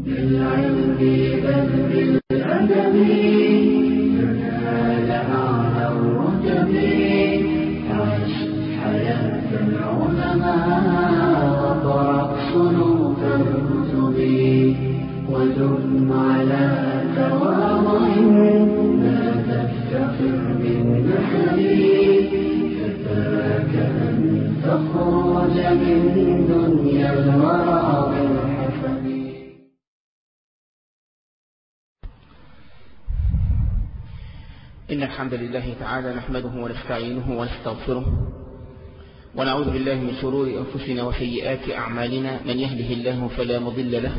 بالعلم بل بالأدب تنال أعلى الرتب عش حياة العلماء وقرأ صنوف الكتب ودم على تواضع لا تفتخر بالنسب كفاك أن تخرج من دنيا الورى بالحسب إن الحمد لله تعالى نحمده ونستعينه ونستغفره ونعوذ بالله من شرور أنفسنا وسيئات أعمالنا من يهده الله فلا مضل له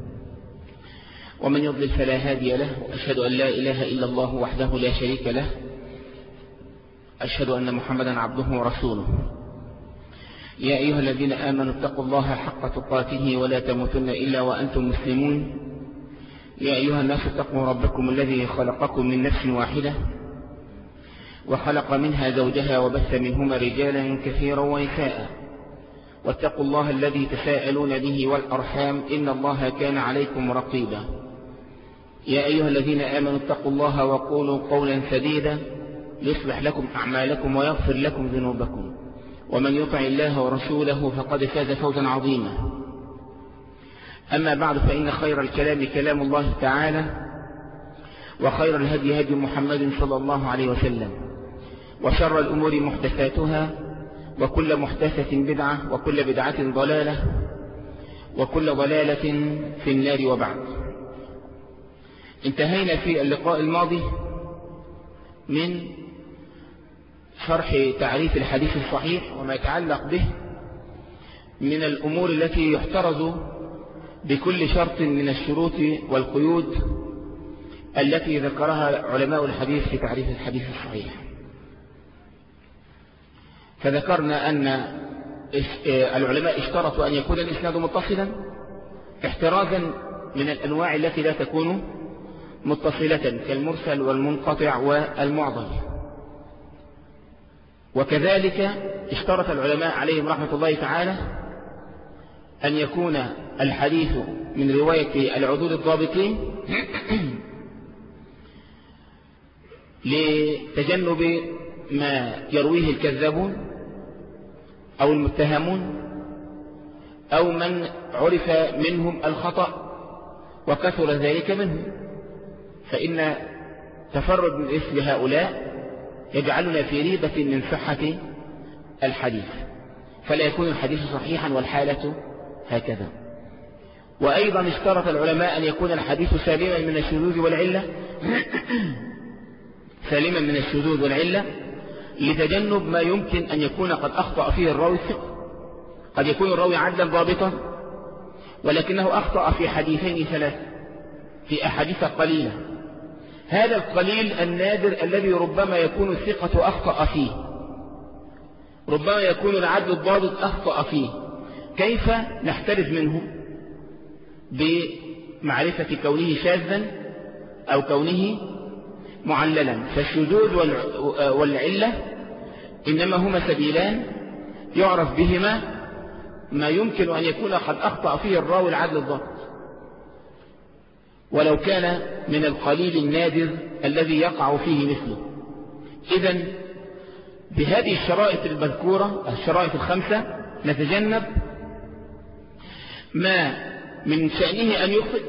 ومن يضلل فلا هادي له وأشهد أن لا إله إلا الله وحده لا شريك له أشهد أن محمدا عبده ورسوله يا أيها الذين آمنوا اتقوا الله حق تقاته ولا تموتن إلا وأنتم مسلمون يا أيها الناس اتقوا ربكم الذي خلقكم من نفس واحدة وخلق منها زوجها وبث منهما رجالا كثيرا ونساء واتقوا الله الذي تساءلون به والأرحام إن الله كان عليكم رقيبا يا أيها الذين آمنوا اتقوا الله وقولوا قولا سديدا يصلح لكم أعمالكم ويغفر لكم ذنوبكم ومن يطع الله ورسوله فقد فاز فوزا عظيما أما بعد فإن خير الكلام كلام الله تعالى وخير الهدي هدي محمد صلى الله عليه وسلم وشر الأمور محدثاتها وكل محدثة بدعة وكل بدعة ضلالة وكل ضلالة في النار وبعد انتهينا في اللقاء الماضي من شرح تعريف الحديث الصحيح وما يتعلق به من الأمور التي يحترز بكل شرط من الشروط والقيود التي ذكرها علماء الحديث في تعريف الحديث الصحيح فذكرنا أن العلماء اشترطوا أن يكون الإسناد متصلا احترازا من الأنواع التي لا تكون متصلة كالمرسل والمنقطع والمعضل وكذلك اشترط العلماء عليهم رحمة الله تعالى أن يكون الحديث من رواية العدود الضابطين لتجنب ما يرويه الكذابون أو المتهمون أو من عرف منهم الخطأ وكثر ذلك منهم فإن تفرد من اسم هؤلاء يجعلنا في ريبة من صحة الحديث فلا يكون الحديث صحيحا والحالة هكذا وأيضا اشترط العلماء أن يكون الحديث سالما من الشذوذ والعلة سالما من الشذوذ والعلة لتجنب ما يمكن أن يكون قد أخطأ فيه الراوي الثقة قد يكون الراوي عدلا ضابطا ولكنه أخطأ في حديثين ثلاثة في أحاديث قليلة هذا القليل النادر الذي ربما يكون الثقة أخطأ فيه ربما يكون العدل الضابط أخطأ فيه كيف نحترز منه بمعرفة كونه شاذا أو كونه معللا فالشذوذ والعلة إنما هما سبيلان يعرف بهما ما يمكن أن يكون قد أخطأ فيه الراوي العدل الضابط ولو كان من القليل النادر الذي يقع فيه مثله إذا بهذه الشرائط المذكورة الشرائط الخمسة نتجنب ما من شأنه أن يخطئ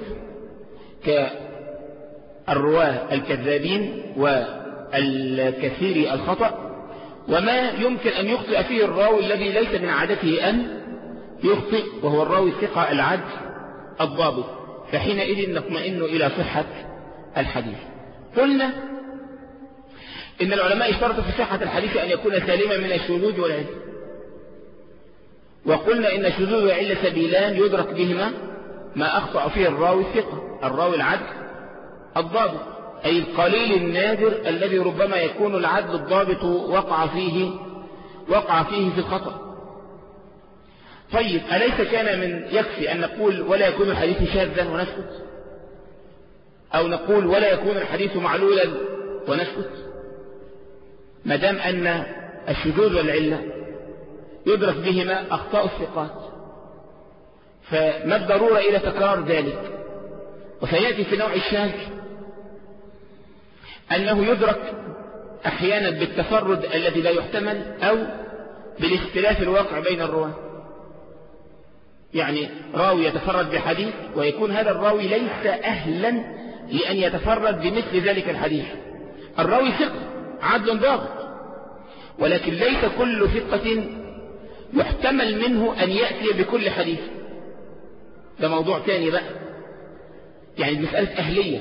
كالرواة الكذابين والكثير الخطأ وما يمكن أن يخطئ فيه الراوي الذي ليس من عادته أن يخطئ وهو الراوي الثقة العدل الضابط فحينئذ نطمئن إلى صحة الحديث قلنا إن العلماء اشترطوا في صحة الحديث أن يكون سالما من الشذوذ والعلم وقلنا إن الشذوذ والعلة سبيلان يدرك بهما ما أخطأ فيه الراوي الثقة الراوي العدل الضابط أي القليل النادر الذي ربما يكون العدل الضابط وقع فيه وقع فيه في الخطأ طيب أليس كان من يكفي أن نقول ولا يكون الحديث شاذا ونسكت أو نقول ولا يكون الحديث معلولا ونسكت ما دام أن الشذوذ والعلة يدرك بهما أخطاء الثقات فما الضرورة إلى تكرار ذلك وسيأتي في نوع الشاذ أنه يدرك أحيانا بالتفرد الذي لا يحتمل أو بالاختلاف الواقع بين الرواة يعني راوي يتفرد بحديث ويكون هذا الراوي ليس أهلا لأن يتفرد بمثل ذلك الحديث الراوي ثقة عدل ضابط ولكن ليس كل ثقة يحتمل منه أن يأتي بكل حديث ده موضوع تاني بقى يعني مسألة أهلية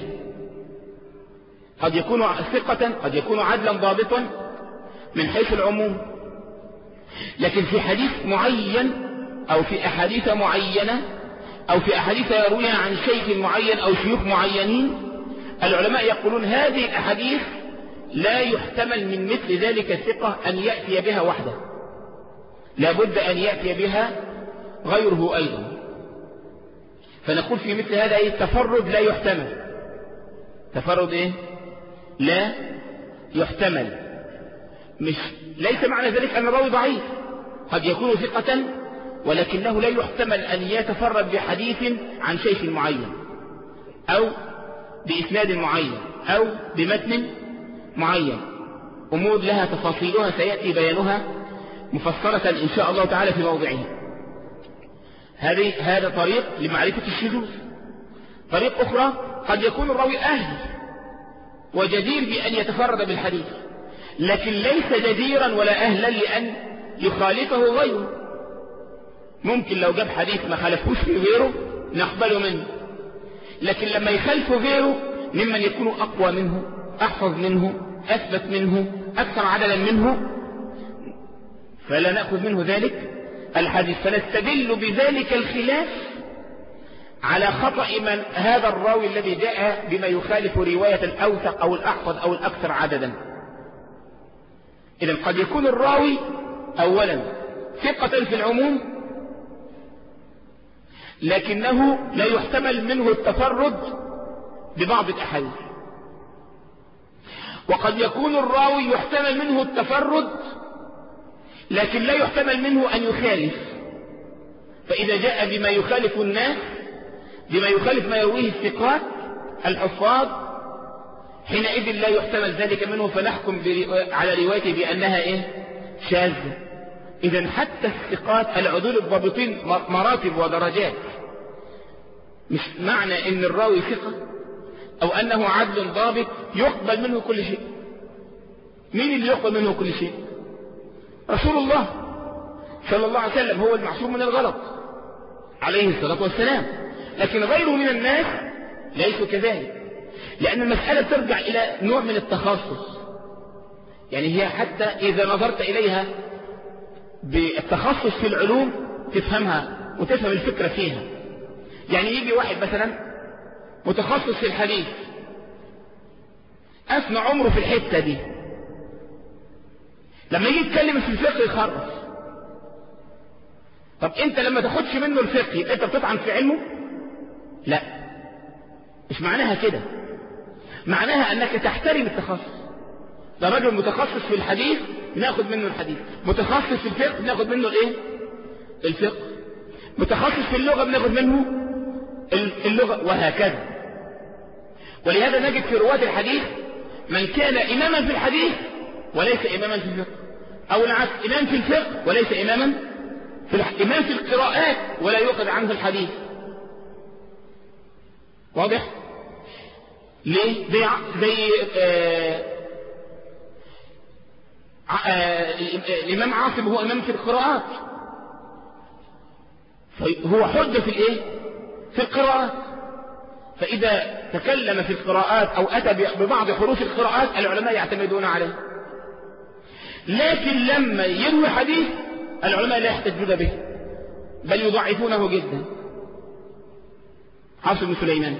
قد يكون ثقة قد يكون عدلا ضابطا من حيث العموم لكن في حديث معين أو في أحاديث معينة أو في أحاديث يرويها عن شيخ معين أو شيوخ معينين العلماء يقولون هذه الأحاديث لا يحتمل من مثل ذلك الثقة أن يأتي بها وحده لابد أن يأتي بها غيره أيضا فنقول في مثل هذا ايه تفرد لا يحتمل تفرد ايه لا يحتمل مش ليس معنى ذلك ان الراوي ضعيف قد يكون ثقة ولكنه لا يحتمل ان يتفرد بحديث عن شيخ معين او باسناد معين او بمتن معين امور لها تفاصيلها سيأتي بيانها مفصلة ان شاء الله تعالى في موضعه هذه هذا طريق لمعرفة الشذوذ طريق أخرى قد يكون الراوي أهل وجدير بأن يتفرد بالحديث لكن ليس جديرا ولا أهلا لأن يخالفه غيره ممكن لو جاب حديث ما خالفوش في غيره نقبله منه لكن لما يخالفه غيره ممن يكون أقوى منه أحفظ منه أثبت منه أكثر عددا منه فلا نأخذ منه ذلك الحديث فنستدل بذلك الخلاف على خطأ من هذا الراوي الذي جاء بما يخالف رواية الأوثق أو الأحفظ أو الأكثر عددا إذا قد يكون الراوي أولا ثقة في العموم لكنه لا يحتمل منه التفرد ببعض الأحاديث وقد يكون الراوي يحتمل منه التفرد لكن لا يحتمل منه أن يخالف فإذا جاء بما يخالف الناس بما يخالف ما يرويه الثقات الحفاظ حينئذ لا يحتمل ذلك منه فنحكم على روايته بأنها إيه شاذة إذا حتى الثقات العدول الضابطين مراتب ودرجات مش معنى ان الراوي ثقة او انه عدل ضابط يقبل منه كل شيء مين اللي يقبل منه كل شيء رسول الله صلى الله عليه وسلم هو المعصوم من الغلط عليه الصلاة والسلام لكن غيره من الناس ليسوا كذلك لأن المسألة ترجع إلى نوع من التخصص يعني هي حتى إذا نظرت إليها بالتخصص في العلوم تفهمها وتفهم الفكرة فيها يعني يجي واحد مثلا متخصص في الحديث أثنى عمره في الحتة دي لما يجي يتكلم في الفقه يخرف طب انت لما تاخدش منه الفقه يبقى انت بتطعن في علمه لا مش معناها كده معناها انك تحترم التخصص ده رجل متخصص في الحديث ناخد منه الحديث متخصص في الفقه ناخد منه الايه الفقه متخصص في اللغة بناخد منه اللغة وهكذا ولهذا نجد في رواة الحديث من كان إماما في الحديث وليس إماما في الفقه أو العكس إمام في الفقه وليس إماما في الح... إمام في القراءات ولا يؤخذ عنه الحديث واضح ليه زي زي آه... آه... الإمام عاصم هو إمام في القراءات هو حجة في الإيه في القراءات فإذا تكلم في القراءات أو أتى ببعض حروف القراءات العلماء يعتمدون عليه لكن لما يروي حديث العلماء لا يحتجون به بل يضعفونه جدا حافظ بن سليمان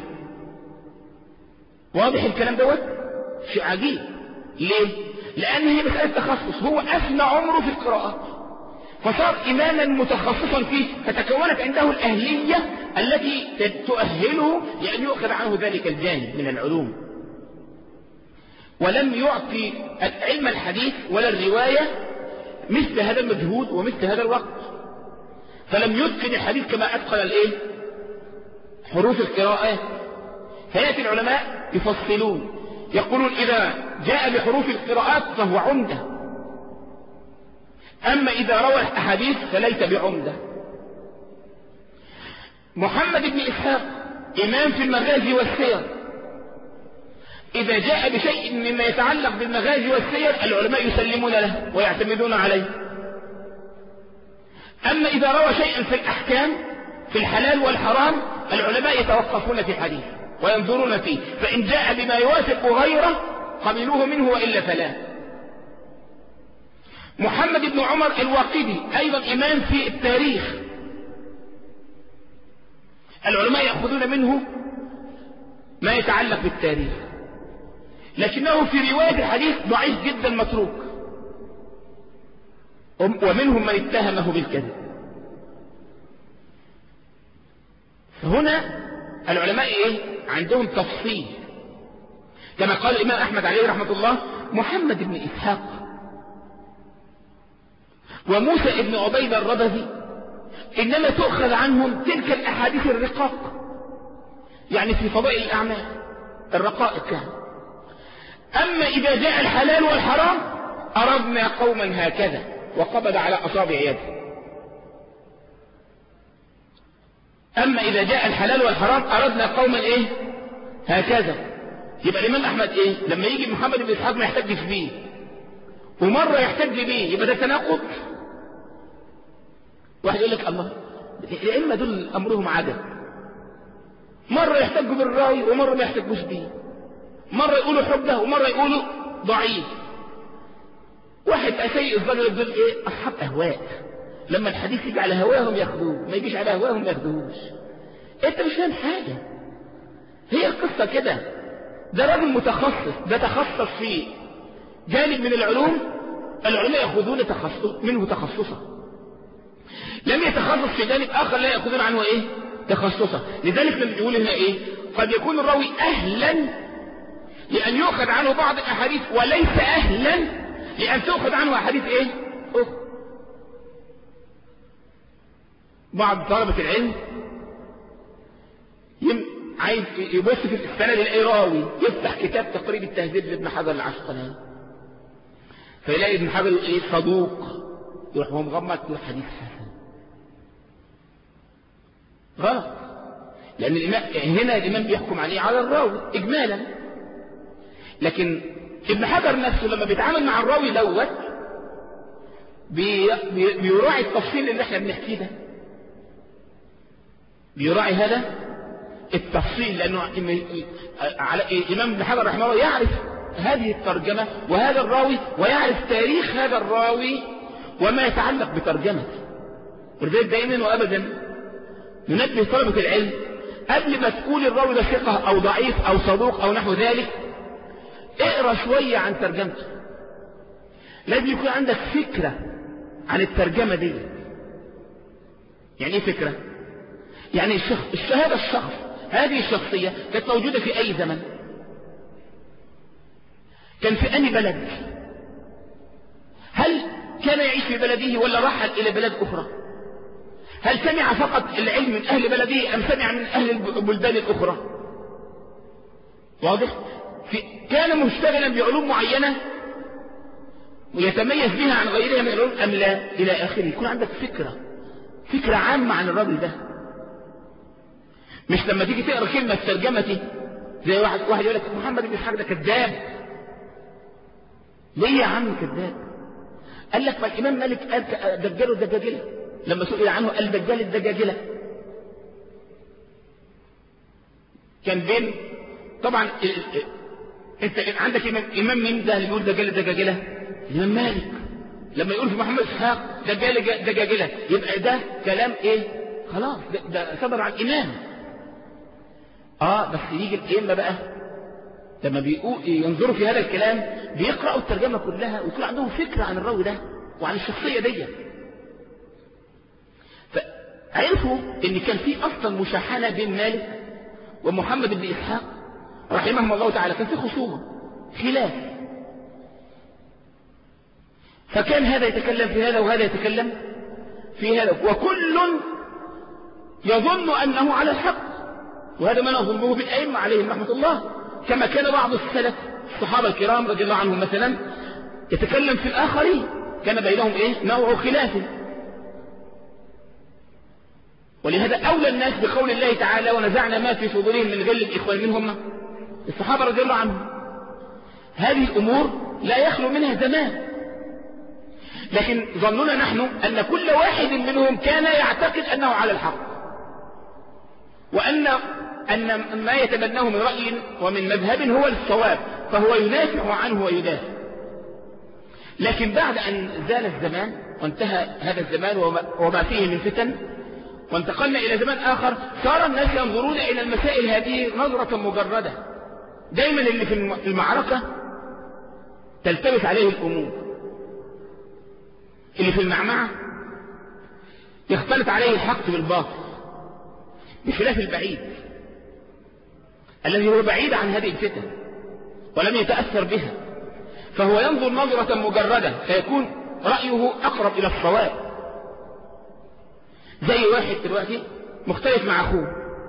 واضح الكلام دوت شيء عجيب ليه لأن هي مسألة تخصص هو أثنى عمره في القراءات فصار إماما متخصصا فيه فتكونت عنده الأهلية التي تؤهله لأن يؤخذ عنه ذلك الجانب من العلوم ولم يعطي علم الحديث ولا الرواية مثل هذا المجهود ومثل هذا الوقت فلم يتقن الحديث كما أتقن الايه حروف القراءة فيأتي العلماء يفصلون يقولون إذا جاء بحروف القراءات فهو عمدة أما إذا روى الأحاديث فليس بعمدة محمد بن إسحاق إمام في المغازي والسير إذا جاء بشيء مما يتعلق بالمغازي والسير العلماء يسلمون له ويعتمدون عليه أما إذا روى شيئا في الأحكام في الحلال والحرام العلماء يتوقفون في الحديث وينظرون فيه فإن جاء بما يوافق غيره قبلوه منه وإلا فلا محمد بن عمر الواقدي أيضا إمام في التاريخ العلماء يأخذون منه ما يتعلق بالتاريخ لكنه في رواية الحديث ضعيف جدا متروك ومنهم من اتهمه بالكذب فهنا العلماء ايه عندهم تفصيل كما قال الامام احمد عليه رحمة الله محمد بن اسحاق وموسى بن عبيد الربذي انما تؤخذ عنهم تلك الاحاديث الرقاق يعني في فضائل الاعمال الرقائق يعني اما اذا جاء الحلال والحرام اردنا قوما هكذا وقبض على اصابع يده أما إذا جاء الحلال والحرام أردنا قوما إيه هكذا يبقى الإمام أحمد إيه لما يجي محمد بن إسحاق ما يحتجش بيه ومرة يحتج بيه يبقى ده تناقض واحد يقول لك الله الأئمة دول أمرهم عدد مرة يحتجوا بالرأي ومرة ما يحتجوش بيه مرة يقولوا حجة ومرة يقولوا ضعيف واحد سيء الظن دول ايه اصحاب اهواء لما الحديث يجي على هواهم ياخدوه ما يجيش على هواهم ما ياخدوهوش انت مش فاهم حاجة هي القصة كده ده راجل متخصص ده تخصص في جانب من العلوم العلماء يأخذون تخصص منه تخصصا لم يتخصص في جانب آخر لا يأخذون عنه ايه تخصصا لذلك لما يقول هنا ايه قد يكون الراوي أهلا لأن يؤخذ عنه بعض الأحاديث وليس أهلا لأن تؤخذ عنه أحاديث ايه أخرى بعض طلبة العلم يم... عايز يبص في السند يلاقي راوي يفتح كتاب تقريب التهذيب لابن حجر العسقلاني فيلاقي ابن حجر ايه صدوق يروح هو مغمض يقول حديث حسن غلط لان الامام هنا الامام بيحكم عليه على الراوي اجمالا لكن ابن حجر نفسه لما بيتعامل مع الراوي دوت بي... بي... بيراعي التفصيل اللي احنا بنحكيه ده بيراعي هذا التفصيل لأنه على الإمام ابن حجر رحمه الله يعرف هذه الترجمة وهذا الراوي ويعرف تاريخ هذا الراوي وما يتعلق بترجمته ولذلك دائما وأبدا ننبه طلبة العلم قبل ما تقول الراوي ده ثقة أو ضعيف أو صدوق أو نحو ذلك اقرأ شوية عن ترجمته لازم يكون عندك فكرة عن الترجمة دي يعني ايه فكرة يعني الشخص هذا الشخص هذه الشخصية كانت موجودة في أي زمن كان في أي بلد هل كان يعيش في بلده ولا رحل إلى بلد أخرى هل سمع فقط العلم من أهل بلده أم سمع من أهل البلدان الأخرى واضح في كان مشتغلا بعلوم معينة ويتميز بها عن غيرها من العلوم أم لا إلى آخره يكون عندك فكرة فكرة عامة عن الرجل ده مش لما تيجي تقرا كلمة ترجمتي زي واحد واحد يقول لك محمد بن اسحاق ده كذاب ليه يا عم كذاب قال لك ما الامام مالك قال دجاله الدجاجله لما سئل عنه قال دجال الدجاجله كان بين طبعا انت عندك امام امام مين ده اللي بيقول دجال الدجاجله الامام مالك لما يقول في محمد اسحاق دجال دجاجله يبقى ده كلام ايه خلاص ده, ده صدر عن امام اه بس يجي الائمه بقى لما بيقول ينظروا في هذا الكلام بيقرأوا الترجمة كلها ويكون عندهم فكرة عن الراوي ده وعن الشخصية دي فعرفوا ان كان في اصلا مشاحنة بين مالك ومحمد بن اسحاق رحمهم الله تعالى كان في خصومة خلاف فكان هذا يتكلم في هذا وهذا يتكلم في هذا وكل يظن انه على الحق وهذا ما نظنه بالأئمة عليهم رحمة الله كما كان بعض السلف الصحابة الكرام رضي الله عنهم مثلا يتكلم في الآخرين كان بينهم إيه نوع خلاف ولهذا أولى الناس بقول الله تعالى ونزعنا ما في صدورهم من غل الإخوان منهم الصحابة رضي الله عنهم هذه الأمور لا يخلو منها زمان لكن ظننا نحن أن كل واحد منهم كان يعتقد أنه على الحق وأن أن ما يتبناه من رأي ومن مذهب هو الصواب فهو ينافع عنه ويدافع لكن بعد أن زال الزمان وانتهى هذا الزمان وما فيه من فتن وانتقلنا إلى زمان آخر صار الناس ينظرون إلى المسائل هذه نظرة مجردة دايما اللي في المعركة تلتبس عليه الأمور اللي في المعمعة يختلط عليه الحق بالباطل بخلاف البعيد الذي هو بعيد عن هذه الفتن ولم يتأثر بها فهو ينظر نظرة مجردة فيكون رأيه أقرب إلى الصواب زي واحد دلوقتي مختلف مع أخوه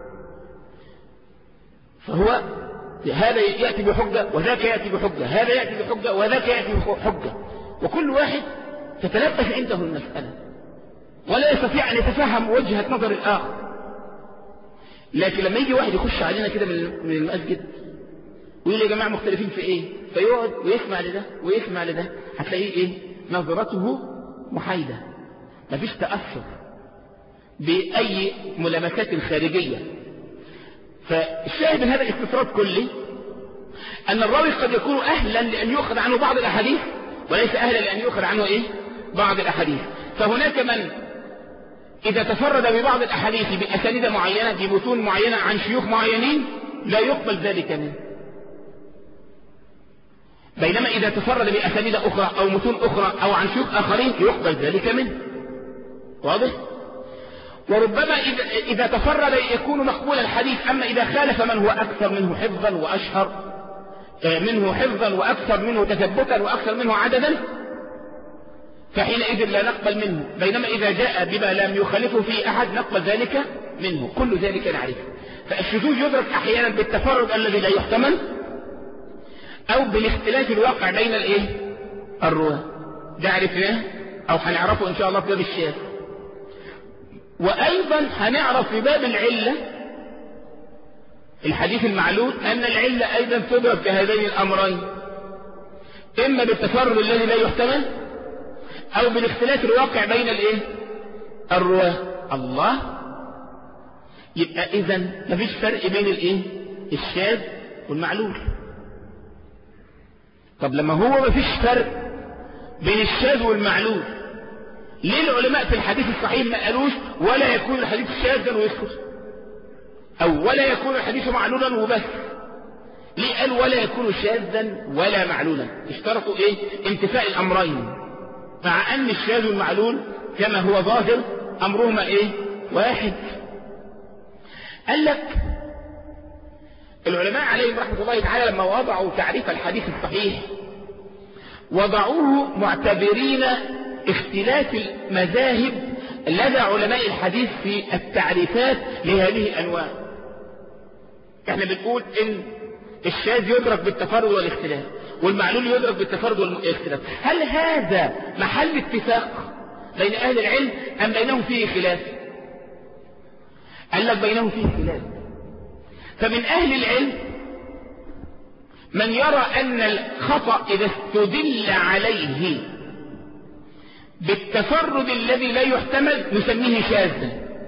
فهو هذا يأتي بحجة وذاك يأتي بحجة هذا يأتي بحجة وذاك يأتي بحجة وكل واحد تتلبس عنده المسألة ولا يستطيع أن يتفهم وجهة نظر الآخر لكن لما يجي واحد يخش علينا كده من المسجد ويقول يا جماعة مختلفين في ايه فيقعد ويسمع لده ويسمع لده هتلاقيه ايه نظرته محايدة مفيش تأثر بأي ملامسات خارجية فالشاهد من هذا الاستطراد كله أن الراوي قد يكون أهلا لأن يؤخذ عنه بعض الأحاديث وليس أهلا لأن يؤخذ عنه إيه بعض الأحاديث فهناك من إذا تفرد ببعض الأحاديث بأسانيد معينة بمتون معينة عن شيوخ معينين لا يقبل ذلك منه بينما إذا تفرد بأسانيد أخرى أو متون أخرى أو عن شيوخ آخرين يقبل ذلك منه واضح؟ وربما إذا, إذا تفرد يكون مقبول الحديث أما إذا خالف من هو أكثر منه حفظا وأشهر منه حفظا وأكثر منه تثبتا وأكثر منه عددا فحينئذ لا نقبل منه بينما إذا جاء بما لم يخالفه فيه أحد نقبل ذلك منه كل ذلك نعرفه فالشذوذ يدرك أحيانا بالتفرد الذي لا يحتمل أو بالاختلاف الواقع بين الإيه الرواة ده عرفناه أو هنعرفه إن شاء الله في باب الشاذ وأيضا هنعرف في باب العلة الحديث المعلول أن العلة أيضا تدرك بهذين الأمرين إما بالتفرد الذي لا يحتمل أو بالاختلاف الواقع بين الإيه الرواة الله يبقى إذا مفيش فرق بين الإيه الشاذ والمعلول طب لما هو مفيش فرق بين الشاذ والمعلول ليه العلماء في الحديث الصحيح ما قالوش ولا يكون الحديث شاذا ويسكت او ولا يكون الحديث معلولا وبس ليه قال ولا يكون شاذا ولا معلولا اشترطوا ايه انتفاء الامرين مع ان الشاذ والمعلول كما هو ظاهر امرهما ايه واحد قال لك العلماء عليهم رحمة الله تعالى لما وضعوا تعريف الحديث الصحيح وضعوه معتبرين اختلاف المذاهب لدى علماء الحديث في التعريفات لهذه الأنواع احنا بنقول ان الشاذ يدرك بالتفرد والاختلاف والمعلول يدرك بالتفرد والاختلاف هل هذا محل اتفاق بين أهل العلم أم بينهم فيه خلاف قال لك بينهم فيه خلاف فمن أهل العلم من يرى أن الخطأ إذا استدل عليه بالتفرد الذي لا يحتمل نسميه شاذا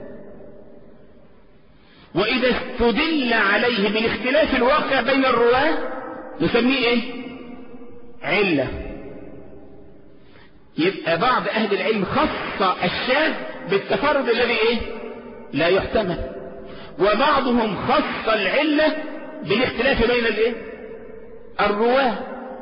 وإذا استدل عليه بالاختلاف الواقع بين الرواة نسميه ايه علة يبقى بعض أهل العلم خص الشاذ بالتفرد الذي ايه لا يحتمل وبعضهم خص العلة بالاختلاف بين الايه الرواه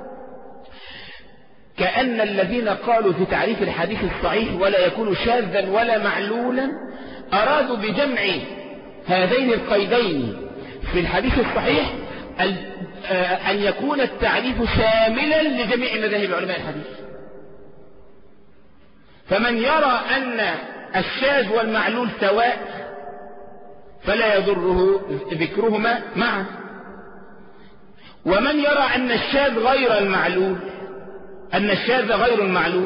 كأن الذين قالوا في تعريف الحديث الصحيح ولا يكون شاذا ولا معلولا أرادوا بجمع هذين القيدين في الحديث الصحيح أن يكون التعريف شاملا لجميع مذاهب علماء الحديث فمن يرى أن الشاذ والمعلول سواء فلا يضره ذكرهما معا ومن يرى أن الشاذ غير المعلول أن الشاذ غير المعلول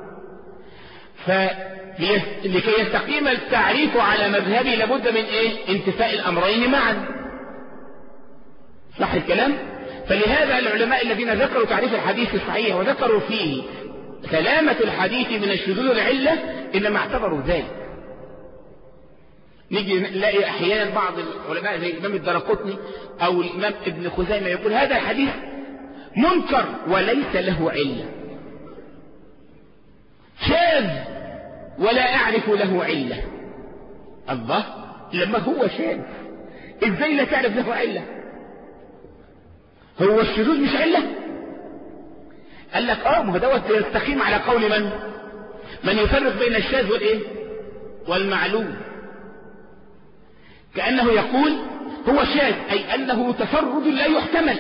فلكي يستقيم التعريف على مذهبي لابد من ايه انتفاء الامرين معا صح الكلام فلهذا العلماء الذين ذكروا تعريف الحديث الصحيح وذكروا فيه سلامة الحديث من الشذوذ العلة إنما اعتبروا ذلك نيجي نلاقي أحيانا بعض العلماء زي الإمام الدرقطني أو الإمام ابن خزيمة يقول هذا الحديث منكر وليس له علة شاذ ولا أعرف له علة الله لما هو شاذ إزاي لا تعرف له علة هو الشذوذ مش علة قال لك اه ما هو دوت يستقيم على قول من من يفرق بين الشاذ والايه والمعلوم كأنه يقول هو شاذ أي أنه تفرد لا يحتمل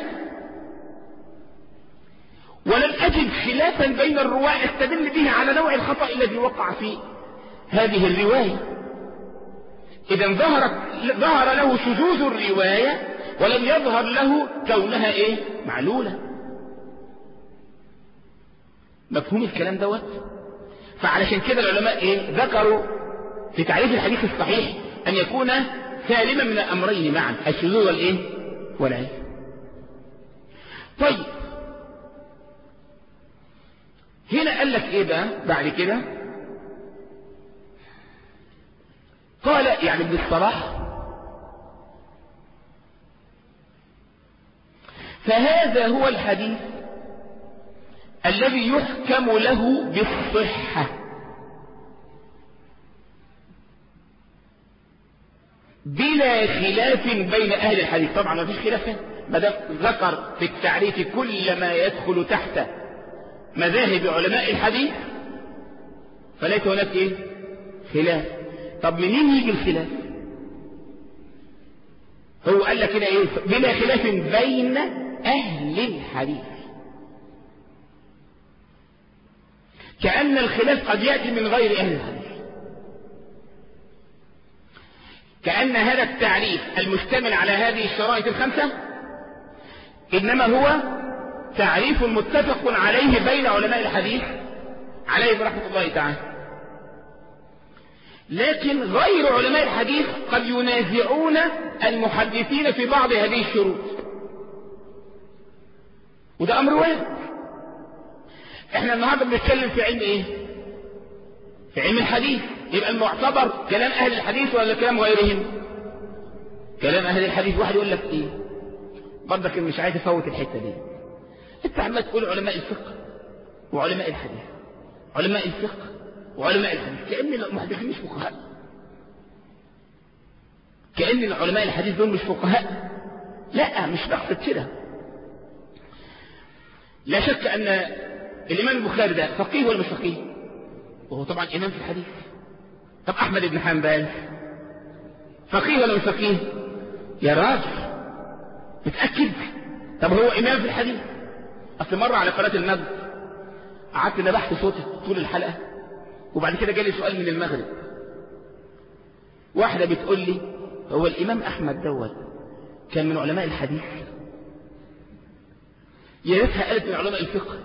ولم أجد خلافا بين الرواة استدل به على نوع الخطأ الذي وقع في هذه الرواية إذا ظهرت ظهر له شذوذ الرواية ولم يظهر له كونها إيه معلولة مفهوم الكلام دوت فعلشان كده العلماء إيه ذكروا في تعريف الحديث الصحيح أن يكون سالما من الأمرين معا الشذوذ والإيه والعلم طيب هنا قال لك ايه بقى بعد كده قال يعني ابن الصلاح فهذا هو الحديث الذي يحكم له بالصحة بلا خلاف بين أهل الحديث طبعا ما فيش خلاف ما دام ذكر في التعريف كل ما يدخل تحت مذاهب علماء الحديث فليس هناك ايه خلاف طب منين يجي الخلاف هو قال لك هنا ايه بلا خلاف بين اهل الحديث كأن الخلاف قد يأتي من غير اهل الحديث كأن هذا التعريف المشتمل على هذه الشرائط الخمسة إنما هو تعريف متفق عليه بين علماء الحديث عليه رحمة الله تعالى لكن غير علماء الحديث قد ينازعون المحدثين في بعض هذه الشروط وده أمر وارد احنا النهاردة بنتكلم في علم ايه في علم الحديث يبقى المعتبر كلام أهل الحديث ولا كلام غيرهم كلام أهل الحديث واحد يقول لك ايه برضك مش عايز افوت الحتة دي انت عمال تقول علماء الفقه وعلماء الحديث علماء الفقه وعلماء الحديث كأن المحدثين مش فقهاء كأن علماء الحديث دول مش فقهاء لا مش بقصد كده لا شك أن الإمام البخاري ده فقيه ولا مش فقيه وهو طبعا إمام في الحديث طب أحمد بن حنبل فقيه ولا مش فقيه يا راجل متأكد طب هو إمام في الحديث أصل مرة على قناة المغرب قعدت نبحت صوتي طول الحلقة وبعد كده جالي سؤال من المغرب واحدة بتقول لي هو الإمام أحمد دوت كان من علماء الحديث يا ريتها قالت من علماء الفقه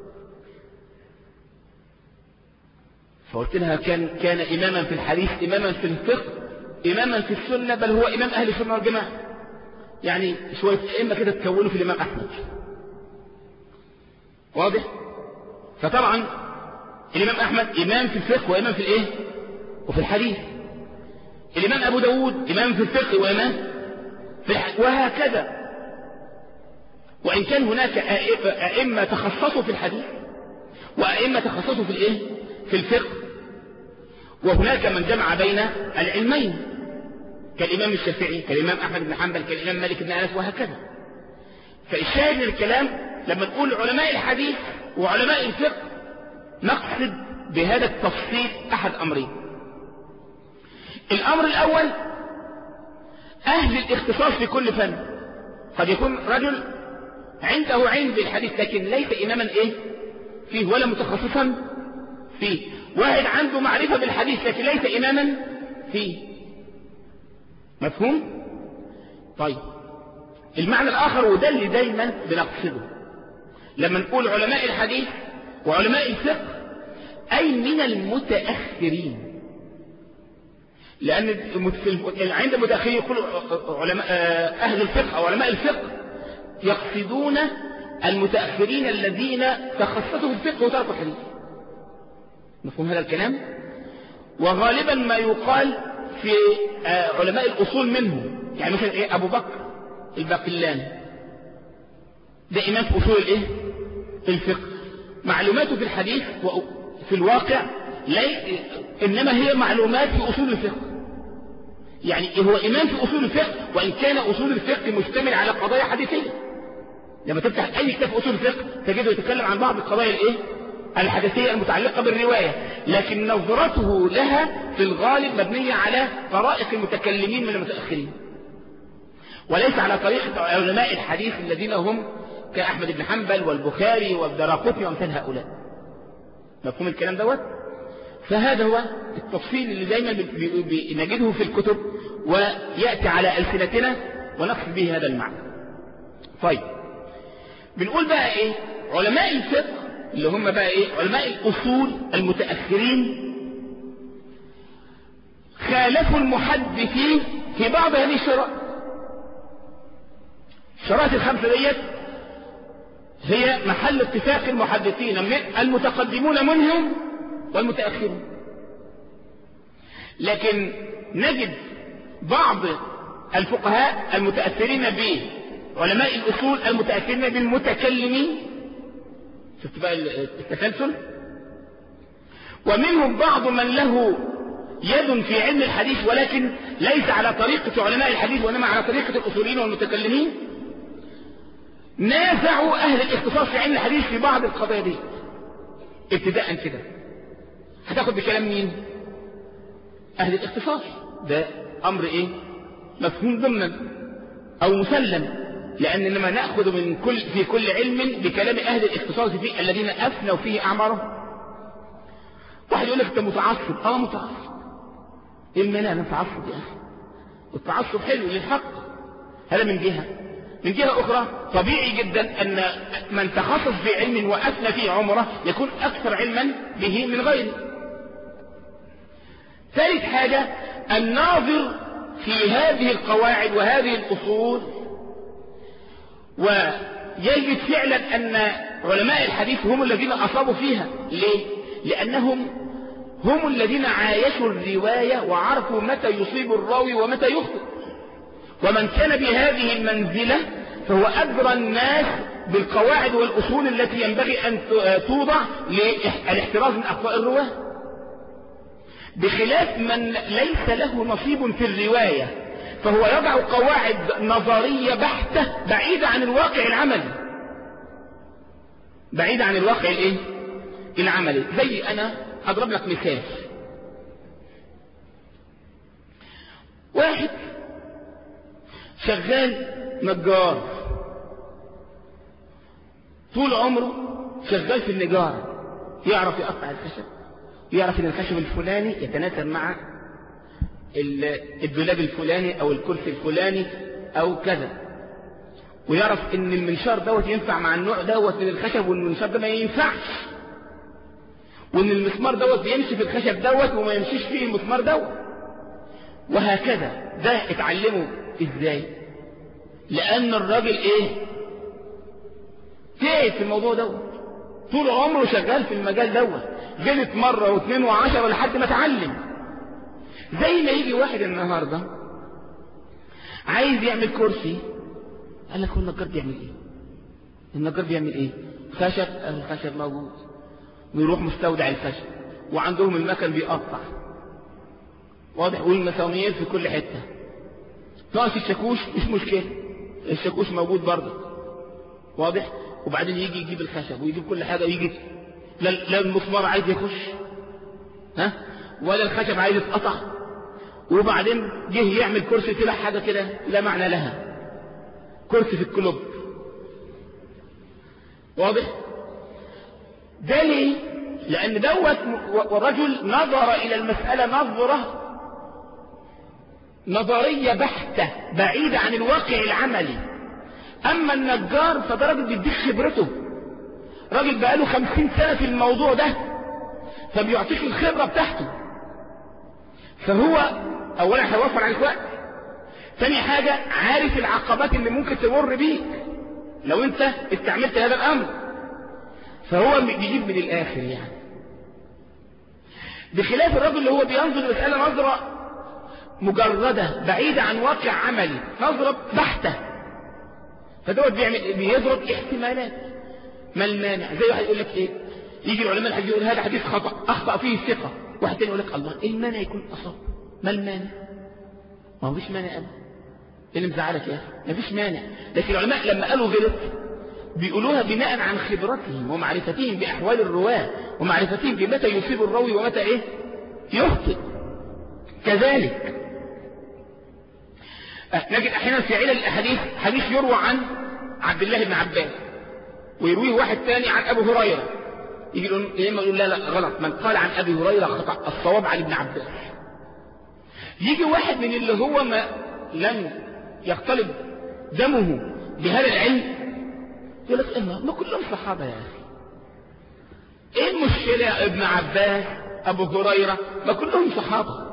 فقلت لها كان كان إماما في الحديث إماما في الفقه إماما في السنة بل هو إمام أهل السنة والجماعة يعني شوية أئمة كده تكونوا في الإمام أحمد واضح فطبعا الإمام أحمد إمام في الفقه وإمام في الإيه وفي الحديث الإمام أبو داود إمام في الفقه وإمام في الحديث وهكذا وإن كان هناك أئمة تخصصوا في الحديث وأئمة تخصصوا في الإيه في الفقه وهناك من جمع بين العلمين كالإمام الشافعي كالإمام أحمد بن حنبل كالإمام مالك بن أنس وهكذا فالشاهد الكلام لما نقول علماء الحديث وعلماء الفقه نقصد بهذا التفصيل أحد أمرين الأمر الأول أهل الاختصاص في كل فن قد يكون رجل عنده علم بالحديث لكن ليس إماما إيه فيه ولا متخصصا فيه واحد عنده معرفة بالحديث لكن ليس إماما فيه مفهوم طيب المعنى الآخر وده اللي دايما بنقصده لما نقول علماء الحديث وعلماء الفقه أي من المتأخرين لأن عند المتأخرين يقول علماء أهل الفقه أو علماء الفقه يقصدون المتأخرين الذين تخصصوا في الفقه وتركوا الحديث مفهوم هذا الكلام وغالبا ما يقال في علماء الأصول منهم يعني مثلا إيه أبو بكر الباقلاني ده إمام في أصول الإيه الفقه معلوماته في الحديث وفي الواقع لي إنما هي معلومات في أصول الفقه يعني هو إمام في أصول الفقه وإن كان أصول الفقه مشتمل على قضايا حديثية لما تفتح أي كتاب في أصول الفقه تجده يتكلم عن بعض القضايا الإيه الحديثية المتعلقة بالرواية لكن نظرته لها في الغالب مبنية على طرائق المتكلمين من المتأخرين وليس على طريقة علماء الحديث الذين هم كأحمد بن حنبل والبخاري والدراقطني وامثال هؤلاء مفهوم الكلام دوت فهذا هو التفصيل اللي دايما نجده في الكتب ويأتي على ألسنتنا ونقصد به هذا المعنى طيب بنقول بقى ايه علماء الفقه اللي هم بقى ايه علماء الأصول المتأخرين خالفوا المحدثين في بعض هذه الشرائط الشرائط الخمسة ديت هي محل اتفاق المحدثين المتقدمون منهم والمتأخرون لكن نجد بعض الفقهاء المتأثرين بعلماء الأصول المتأثرين بالمتكلمين شفت بقى التسلسل ومنهم بعض من له يد في علم الحديث ولكن ليس على طريقة علماء الحديث وإنما على طريقة الأصوليين والمتكلمين نازعوا أهل الاختصاص في علم الحديث في بعض القضايا دي ابتداء كده هتاخد بكلام مين أهل الاختصاص ده أمر إيه مفهوم ضمنا أو مسلم لأن لما نأخذ من كل في كل علم بكلام أهل الاختصاص فيه الذين أفنوا فيه أعمارهم واحد يقول لك أنت متعصب أه متعصب إيه المانع أنا متعصب يا أخي والتعصب حلو للحق هذا من جهة من جهة أخرى طبيعي جدا أن من تخصص في علم وأثنى فيه عمره يكون أكثر علما به من غيره ثالث حاجة الناظر في هذه القواعد وهذه الأصول ويجد فعلا أن علماء الحديث هم الذين أصابوا فيها ليه؟ لأنهم هم الذين عايشوا الرواية وعرفوا متى يصيب الراوي ومتى يخطئ ومن كان بهذه المنزلة فهو أدرى الناس بالقواعد والأصول التي ينبغي أن توضع للاحتراز من أخطاء الرواة بخلاف من ليس له نصيب في الرواية فهو يضع قواعد نظرية بحتة بعيدة عن الواقع العملي بعيدة عن الواقع الايه العملي زي انا اضرب لك مثال واحد شغال نجار طول عمره شغال في النجارة يعرف يقطع الخشب يعرف ان الخشب الفلاني يتناسب مع الدولاب الفلاني او الكرسي الفلاني او كذا ويعرف ان المنشار دوت ينفع مع النوع دوت من الخشب وان المنشار ده ما ينفعش وان المسمار دوت بيمشي في الخشب دوت وما يمشيش فيه المسمار دوت وهكذا ده اتعلمه ازاي لان الراجل ايه تعب في الموضوع دوت طول عمره شغال في المجال دوت غلط مرة واثنين وعشرة لحد ما اتعلم زي ما يجي واحد النهاردة عايز يعمل كرسي قال لك هو النجار بيعمل ايه النجار بيعمل ايه خشب الخشب موجود ويروح مستودع الخشب وعندهم المكن بيقطع واضح والمسامير في كل حتة ناقص الشاكوش مش مشكلة الشاكوش موجود برضه واضح وبعدين يجي يجيب الخشب ويجيب كل حاجة ويجي لا, لا المسمار عايز يخش ها ولا الخشب عايز يتقطع وبعدين جه يعمل كرسي طلع حاجة كده لا معنى لها كرسي في الكلوب واضح ده ليه لأن دوت ورجل نظر إلى المسألة نظرة نظرية بحتة بعيدة عن الواقع العملي أما النجار فده راجل بيديك خبرته راجل بقاله خمسين سنة في الموضوع ده فبيعطيك الخبرة بتاعته فهو أولا هيوفر عليك وقت ثاني حاجة عارف العقبات اللي ممكن تمر بيك لو انت استعملت هذا الأمر فهو بيجيب من الآخر يعني بخلاف الرجل اللي هو بينظر المسألة نظرة مجردة بعيدة عن واقع عملي نظرة بحتة فدوت بيعمل بيضرب احتمالات ما المانع زي واحد يقول لك ايه يجي العلماء الحديث يقول هذا حديث خطأ اخطأ فيه الثقة واحد تاني يقول لك الله ايه المانع يكون اصاب ما المانع ما هو فيش مانع ابدا ايه اللي مزعلك يا اخي ما فيش مانع لكن العلماء لما قالوا غلط بيقولوها بناء عن خبرتهم ومعرفتهم بأحوال الرواة ومعرفتهم بمتى يصيب الراوي ومتى ايه يخطئ كذلك نجد احيانا في علل الاحاديث حديث يروى عن عبد الله بن عباس ويرويه واحد ثاني عن ابو هريره يجي يقول اما يقول لا لا غلط من قال عن ابي هريره خطا الصواب عن ابن عباس يجي واحد من اللي هو ما لم يختلط دمه بهذا العلم يقول لك اما ما كلهم صحابه يا اخي ايه المشكله يا ابن عباس ابو هريره ما كلهم صحابه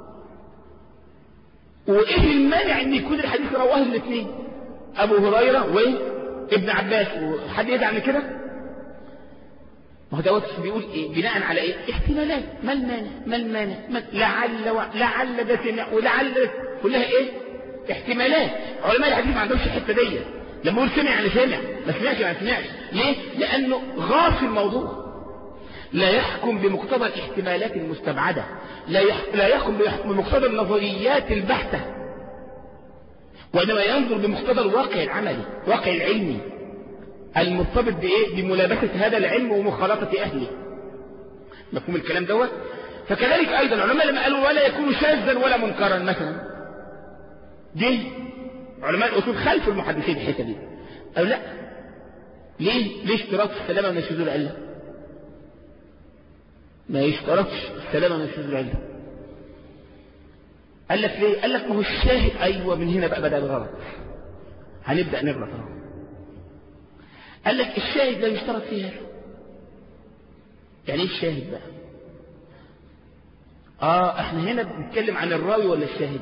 وايه المانع ان يكون الحديث رواه الاثنين ابو هريره وابن عباس وحد يدعم كده ما هو دوت بيقول ايه بناء على ايه احتمالات ما المانع ما المانع ما لعل و... لعل ده سمع ولعل ده كلها ايه احتمالات علماء الحديث ما عندهمش الحته دي لما يقول سمع يعني سمع ما سمعش يعني سمعش ليه لانه غاص الموضوع لا يحكم بمقتضى الاحتمالات المستبعدة لا لا يحكم بمقتضى النظريات البحتة وإنما ينظر بمقتضى الواقع العملي الواقع العلمي المرتبط بإيه بملابسة هذا العلم ومخالطة أهله مفهوم الكلام دوت فكذلك أيضا العلماء لما قالوا ولا يكون شاذا ولا منكرا مثلا دي علماء الأصول خلف المحدثين الحته دي أو لا ليه ليه اشتراط السلامة من الشذوذ العلة ما يشترطش السلامة من الشذوذ العلة قال لك ليه قال لك ما هو الشاهد أيوة من هنا بقى بدأ الغلط هنبدأ نغلط اهو قال لك الشاهد لا يشترط فيه هذا يعني ايه الشاهد بقى اه احنا هنا بنتكلم عن الراوي ولا الشاهد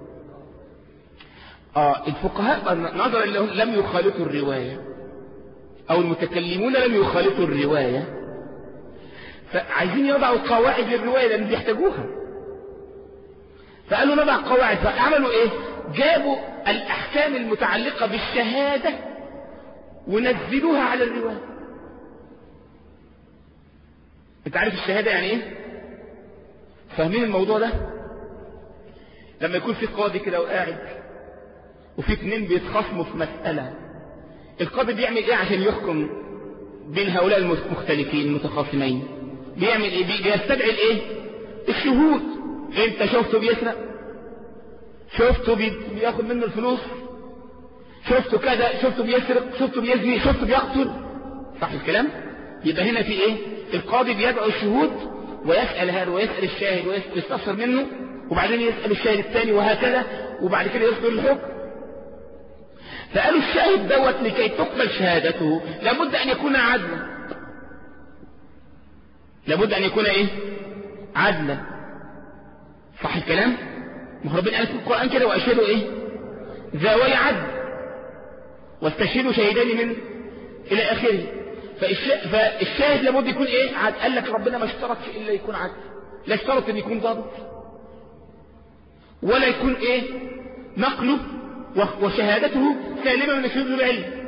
اه الفقهاء نظرا لم يخالطوا الرواية او المتكلمون لم يخالطوا الرواية فعايزين يضعوا قواعد للرواية لان بيحتاجوها فقالوا نضع قواعد فعملوا ايه جابوا الاحكام المتعلقة بالشهادة ونزلوها على الرواية انت عارف الشهادة يعني ايه فاهمين الموضوع ده لما يكون في قاضي كده وقاعد وفي اتنين بيتخاصموا في مسألة القاضي بيعمل ايه عشان يحكم بين هؤلاء المختلفين المتخاصمين بيعمل ايه بيستدعي الايه الشهود انت شفته بيسرق شفته بي... بياخد منه الفلوس شفته كذا شفته بيسرق شفته بيزني شفته بيقتل صح الكلام يبقى هنا في ايه القاضي بيدعو الشهود ويسأل هذا ويسأل الشاهد ويستفسر منه وبعدين يسأل الشاهد الثاني وهكذا وبعد كده يصدر الحكم فقالوا الشاهد دوت لكي تقبل شهادته لابد ان يكون عدلا لابد ان يكون ايه عدلا صح الكلام ما هو ربنا قال في القرآن كده واشهدوا ايه ذوي عدل واستشهدوا شهيدان من الى اخره فالشاهد لابد يكون ايه عدل قال لك ربنا ما اشترطش الا يكون عدل لا اشترط ان يكون ضابط ولا يكون ايه نقله وشهادته سالمة من شذوذ العلم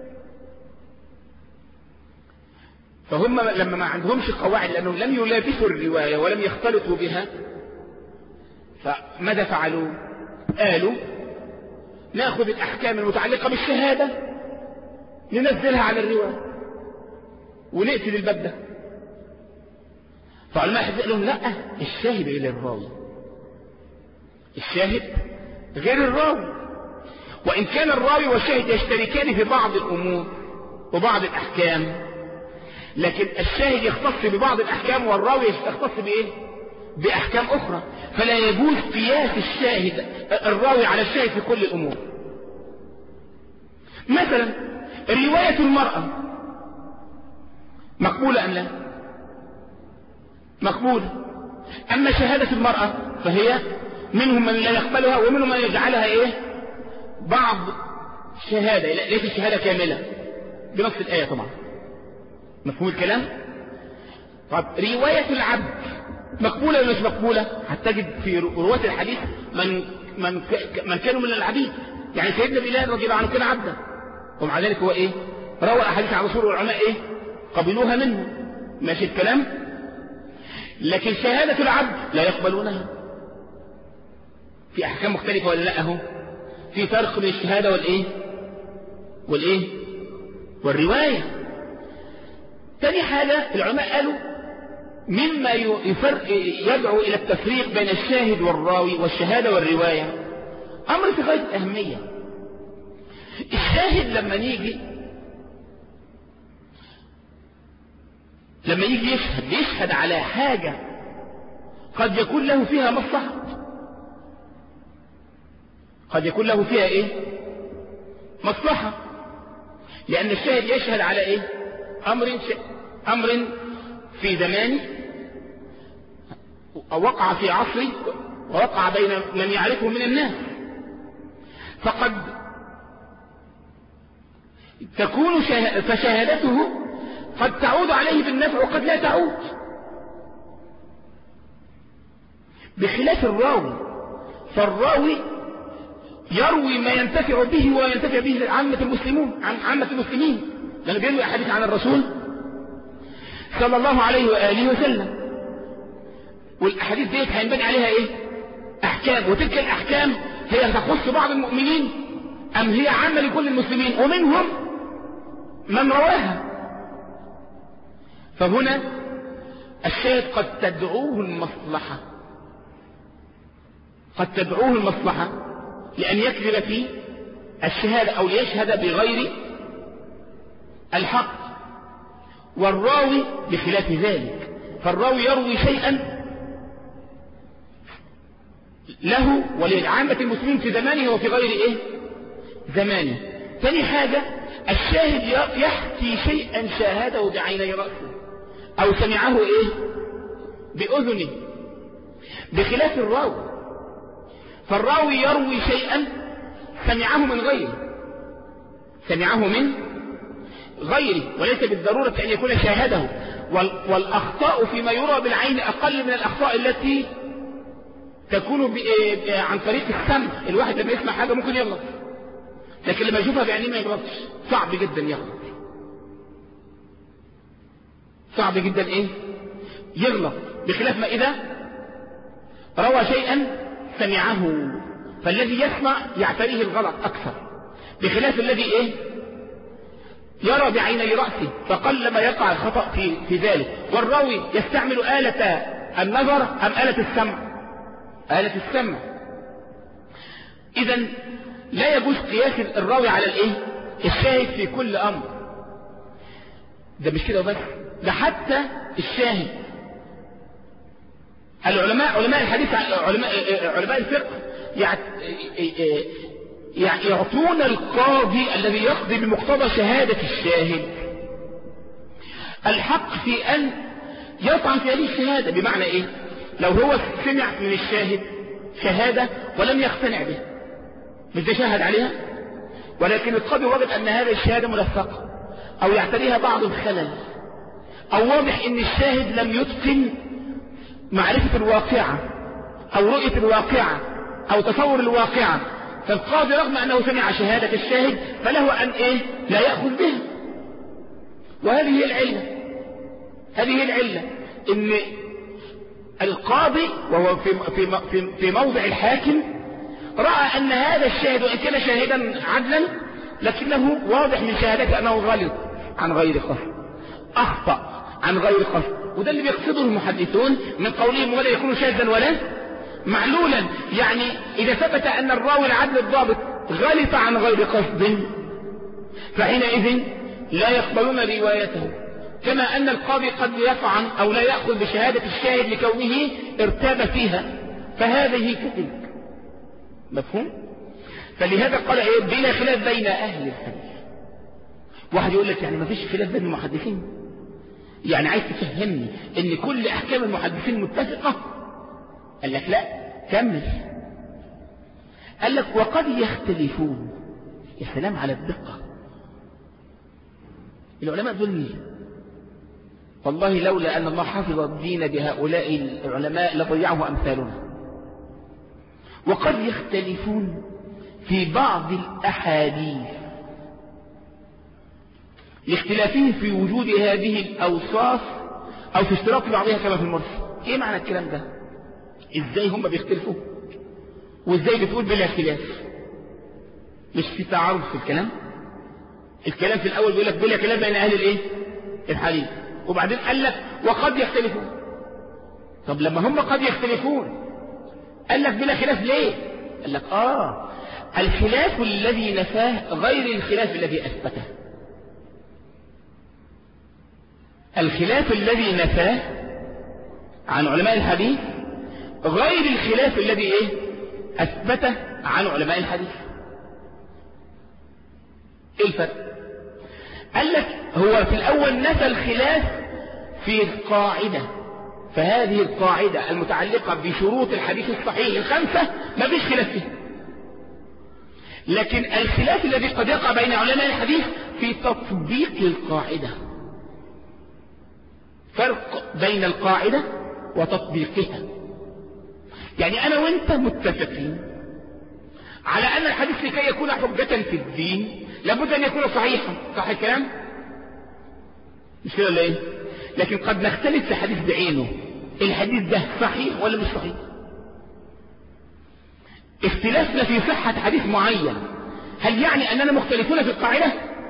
فهم لما ما عندهمش قواعد لأنهم لم يلابسوا الرواية ولم يختلطوا بها فماذا فعلوا قالوا ناخذ الأحكام المتعلقة بالشهادة ننزلها على الرواية ونقتل الباب ده فعلماء حزق لهم لا الشاهد غير الراوي الشاهد غير الراوي وإن كان الراوي والشاهد يشتركان في بعض الأمور وبعض الأحكام لكن الشاهد يختص ببعض الأحكام والراوي يختص بإيه بأحكام أخرى فلا يجوز قياس الشاهد الراوي على الشاهد في كل الأمور مثلا رواية المرأة مقبولة أم لا مقبولة أما شهادة المرأة فهي منهم من لا يقبلها ومنهم من يجعلها إيه بعض شهادة ليس الشهادة كاملة بنص الآية طبعا مفهوم الكلام طب رواية العبد مقبولة ولا مش مقبولة هتجد في رواة الحديث من من من كانوا من العبيد يعني سيدنا بلال رضي الله عنه كان عبدا ومع ذلك هو ايه روى احاديث عن رسول والعلماء ايه قبلوها منه ماشي الكلام لكن شهادة العبد لا يقبلونها في احكام مختلفة ولا لا اهو في فرق بين الشهادة والايه والايه والرواية تاني حاجة العلماء قالوا مما يفرق يدعو إلى التفريق بين الشاهد والراوي والشهادة والرواية أمر في غاية الأهمية الشاهد لما نيجي لما يجي يشهد يشهد على حاجة قد يكون له فيها مصلحة قد يكون له فيها ايه مصلحة لأن الشاهد يشهد على ايه أمر ش... أمر في زمانه وقع في عصره ووقع بين من يعرفه من الناس فقد تكون شه... فشهادته قد تعود عليه بالنفع وقد لا تعود بخلاف الراوي فالراوي يروي ما ينتفع به وينتفع به عامة المسلمون عامة المسلمين لأنه بيروي أحاديث عن الرسول صلى الله عليه وآله وسلم والأحاديث ديت هينبني عليها إيه أحكام وتلك الأحكام هي تخص بعض المؤمنين أم هي عامة لكل المسلمين ومنهم من رواها فهنا الشاهد قد تدعوه المصلحة قد تدعوه المصلحة لأن يكذب في الشهادة أو ليشهد بغير الحق والراوي بخلاف ذلك فالراوي يروي شيئا له ولعامة المسلمين في زمانه وفي غير ايه زمانه ثاني حاجة الشاهد يحكي شيئا شاهده بعيني رأسه او سمعه ايه بأذنه بخلاف الراوي فالراوي يروي شيئا سمعه من غيره سمعه من غيره وليس بالضرورة أن يكون شاهده والأخطاء فيما يرى بالعين أقل من الأخطاء التي تكون عن طريق السمع الواحد لما يسمع حاجة ممكن يغلط لكن لما يشوفها بعينيه ما يغلطش صعب جدا يغلط صعب جدا ايه يغلط بخلاف ما إذا روى شيئا سمعه فالذي يسمع يعتريه الغلط أكثر بخلاف الذي ايه يرى بعيني رأسه فقل ما يقع الخطأ في, في ذلك والراوي يستعمل آلة النظر أم آلة السمع آلة السمع إذا لا يجوز قياس الراوي على الايه الشاهد في كل أمر ده مش كده بس ده حتى الشاهد العلماء علماء الحديث علماء علماء الفقه يعطون القاضي الذي يقضي بمقتضى شهادة الشاهد الحق في أن يطعن في هذه الشهادة بمعنى إيه لو هو سمع من الشاهد شهادة ولم يقتنع به مش ده شاهد عليها ولكن القاضي وجد أن هذه الشهادة ملفقة أو يعتريها بعض الخلل أو واضح أن الشاهد لم يتقن معرفة الواقعة أو رؤية الواقعة أو تصور الواقعة فالقاضي رغم أنه سمع شهادة الشاهد فله أن إيه لا يأخذ به وهذه هي العلة هذه هي العلة إن القاضي وهو في, في, في, في موضع الحاكم رأى أن هذا الشاهد وإن كان شاهدا عدلا لكنه واضح من شهادته أنه غلط عن غير قصد أخطأ عن غير قصد وده اللي بيقصده المحدثون من قولهم ولا يكون شاذا ولا معلولا يعني إذا ثبت أن الراوي العدل الضابط غلط عن غير قصد فحينئذ لا يقبلون روايته كما أن القاضي قد يطعن أو لا يأخذ بشهادة الشاهد لكونه ارتاب فيها فهذه كذب مفهوم فلهذا قال ايه بلا خلاف بين أهل الحديث واحد يقول لك يعني ما فيش خلاف بين المحدثين يعني عايز تفهمني ان كل احكام المحدثين متفقة قال لك لا كمل قال لك وقد يختلفون يا سلام على الدقة العلماء دول مين والله لولا أن الله حفظ الدين بهؤلاء العلماء لضيعه أمثالنا وقد يختلفون في بعض الأحاديث لاختلافهم في وجود هذه الأوصاف أو في اشتراك بعضها كما في المرسل إيه معنى الكلام ده إزاي هم بيختلفوا وإزاي بتقول بلا اختلاف مش في تعارض في الكلام الكلام في الأول بيقول لك بلا خلاف بين أهل الإيه الحديث وبعدين قال لك وقد يختلفون طب لما هم قد يختلفون قال لك بلا خلاف ليه قال لك آه الخلاف الذي نفاه غير الخلاف الذي أثبته الخلاف الذي نفاه عن علماء الحديث غير الخلاف الذي ايه اثبته عن علماء الحديث ايه الفرق قال لك هو في الاول نفى الخلاف في القاعدة فهذه القاعدة المتعلقة بشروط الحديث الصحيح الخمسة ما فيش خلاف فيها لكن الخلاف الذي قد يقع بين علماء الحديث في تطبيق القاعدة فرق بين القاعدة وتطبيقها يعني أنا وأنت متفقين على أن الحديث لكي يكون حجة في الدين لابد أن يكون صحيحا صح الكلام مش كده ولا إيه لكن قد نختلف في حديث بعينه الحديث ده صحيح ولا مش صحيح اختلافنا في صحة حديث معين هل يعني أننا مختلفون في القاعدة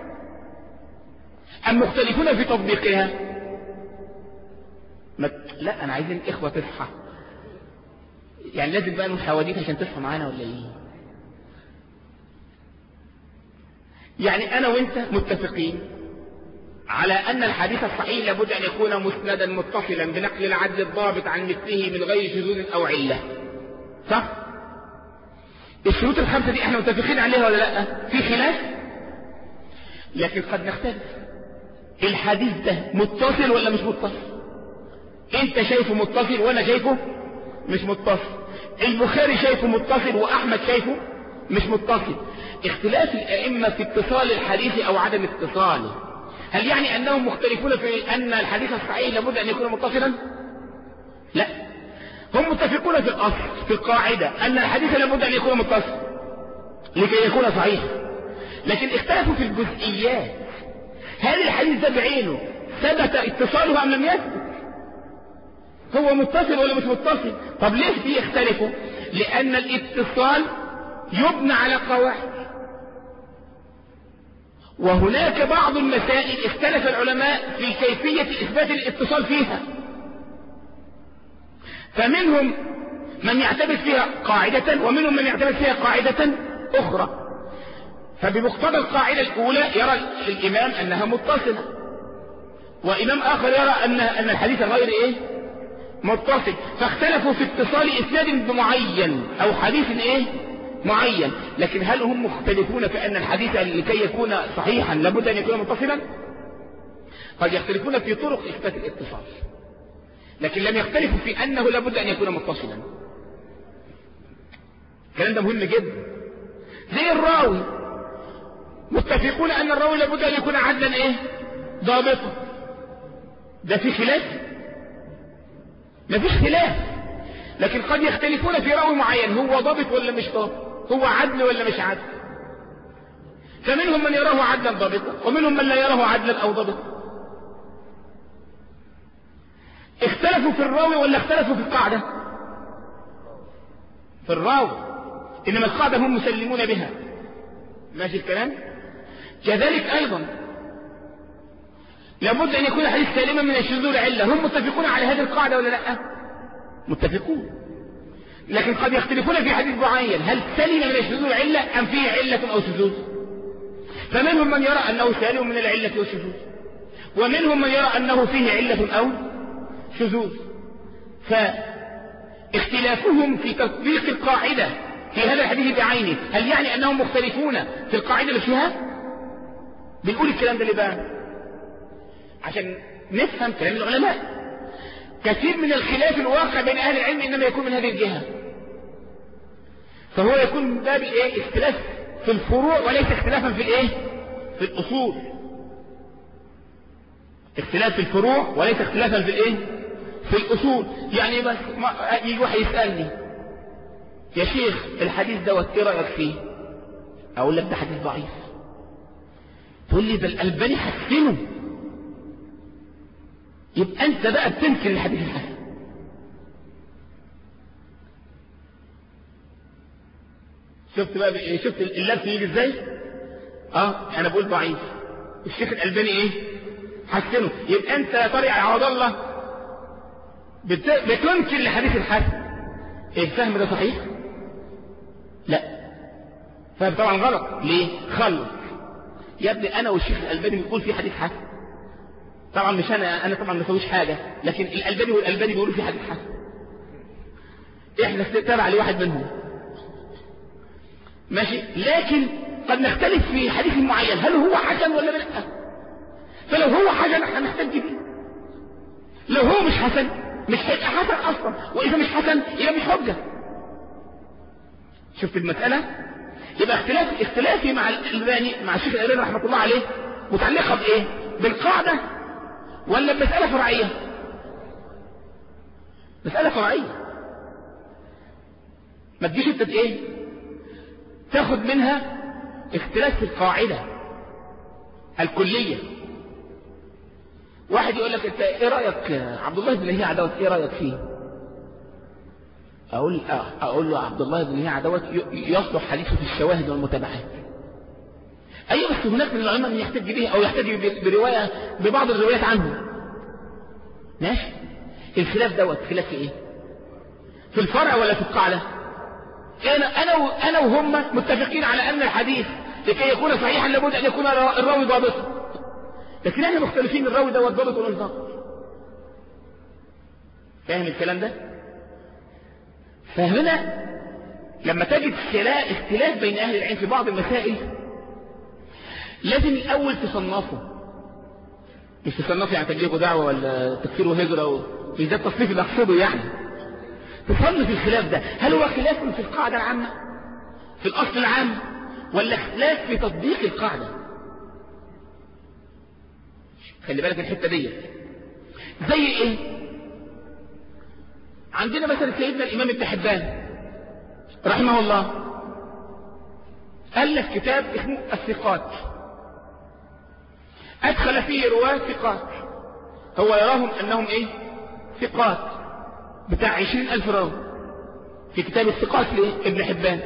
أم مختلفون في تطبيقها ما... لا أنا عايزين الإخوة تصحى يعني لازم بقى نقول حواديت عشان تصحى معانا ولا إيه يعني أنا وأنت متفقين على أن الحديث الصحيح لابد أن يكون مسندا متصلا بنقل العدل الضابط عن مثله من غير شذوذ أو علة صح؟ الشروط الخمسة دي احنا متفقين عليها ولا لا في خلاف لكن قد نختلف الحديث ده متصل ولا مش متصل انت شايفه متصل وانا شايفه مش متصل البخاري شايفه متصل واحمد شايفه مش متصل اختلاف الائمة في اتصال الحديث او عدم اتصاله هل يعني انهم مختلفون في ان الحديث الصحيح لابد ان يكون متصلا لا هم متفقون في الأصل في القاعدة أن الحديث لابد أن يكون متصل لكي يكون صحيح لكن اختلفوا في الجزئيات هل الحديث ده بعينه ثبت اتصاله أم لم يثبت هو متصل ولا مش متصل طب ليش بيختلفوا لأن الاتصال يبنى على قواعد وهناك بعض المسائل اختلف العلماء في كيفية إثبات الاتصال فيها فمنهم من يعتبر فيها قاعدة ومنهم من يعتبر فيها قاعدة أخرى فبمقتضى القاعدة الأولى يرى الإمام أنها متصلة وإمام آخر يرى أن أن الحديث غير إيه متصل فاختلفوا في اتصال إسناد معين أو حديث إيه معين لكن هل هم مختلفون في أن الحديث لكي يكون صحيحا لابد أن يكون متصلا قد يختلفون في طرق إثبات الاتصال لكن لم يختلفوا في أنه لابد أن يكون متصلا الكلام ده مهم جدا زي الراوي متفقون أن الراوي لابد أن يكون عدلا إيه ضابطا ده في خلاف مفيش خلاف لكن قد يختلفون في راوي معين هو ضابط ولا مش ضابط هو عدل ولا مش عدل فمنهم من يراه عدلا ضابطا ومنهم من لا يراه عدلا أو ضابطا اختلفوا في الراوي ولا اختلفوا في القاعدة في الراوي إنما القاعدة هم مسلمون بها ماشي الكلام كذلك أيضا لابد أن يكون الحديث سالما من الشذوذ العلة هم متفقون على هذه القاعدة ولا لا متفقون لكن قد يختلفون في حديث معين هل سلم من الشذوذ العلة أم فيه علة أو شذوذ فمنهم من يرى أنه سالم من العلة والشذوذ ومنهم من يرى أنه فيه علة أو شذوذ فاختلافهم في تطبيق القاعدة في هذا الحديث بعينه هل يعني أنهم مختلفون في القاعدة اللي فيها بنقول الكلام ده ليه بقى عشان نفهم كلام العلماء كثير من الخلاف الواقع بين أهل العلم إنما يكون من هذه الجهة فهو يكون من باب الايه اختلاف في الفروع وليس اختلافا في الايه في الاصول اختلاف في الفروع وليس اختلافا في الايه في الاصول يعني بس ما يجي واحد يسالني يا شيخ الحديث دوت ايه رايك فيه اقول لك ده حديث ضعيف تقول لي ده الالباني حسنه يبقى انت بقى بتنكر الحديث الحسن شفت بقى ايه شفت اللبس يجي ازاي اه انا بقول ضعيف الشيخ الالباني ايه حسنه يبقى انت يا طارق عوض الله بت... بتنكر الحديث الحسن ايه الفهم ده صحيح لا فهم طبعا غلط ليه خلط يا ابني انا والشيخ الالباني بنقول في حديث حسن طبعا مش انا انا طبعا ما بسويش حاجه لكن الالباني والالباني بيقولوا في حديث حسن احنا تابع لواحد منهم ماشي لكن قد نختلف في حديث معين هل هو حسن ولا لا فلو هو حسن هنحتاج به لو هو مش حسن مش هيبقى حسن اصلا واذا مش حسن يبقى مش حجه شفت المساله يبقى اختلاف اختلافي مع الالباني مع الشيخ الالباني رحمه الله عليه متعلقه بايه بالقاعده ولا بمساله فرعيه مساله فرعيه ما تجيش انت ايه تاخد منها اختلاف في القاعدة الكلية واحد يقول لك انت ايه رأيك عبد الله بن هي عدوت ايه رأيك فيه اقول اقول له عبد الله بن هي عدوت يصلح حديثه في الشواهد والمتابعات ايوه بس هناك من العلماء من يحتج به او يحتج برواية ببعض الروايات عنه ماشي الخلاف دوت خلاف في ايه في الفرع ولا في القاعده انا انا انا وهم متفقين على ان الحديث لكي يكون صحيحا لابد ان يكون الراوي ضابطا لكن احنا مختلفين الراوي ده ضابط ولا مش ضابط فاهم الكلام ده فهنا لما تجد اختلاف بين اهل العلم في بعض المسائل لازم الاول تصنفه مش تصنفه يعني تجيبه دعوه ولا تكفير وهجره مش ده التصنيف اللي اقصده يعني تصنف الخلاف ده هل هو خلاف في القاعدة العامة في الأصل العام ولا خلاف في تطبيق القاعدة خلي بالك الحتة دي زي ايه عندنا مثلا سيدنا الإمام ابن حبان رحمه الله ألف كتاب اسمه الثقات أدخل فيه رواة ثقات هو يراهم أنهم إيه ثقات بتاع عشرين ألف راوي في كتاب الثقات لابن حبان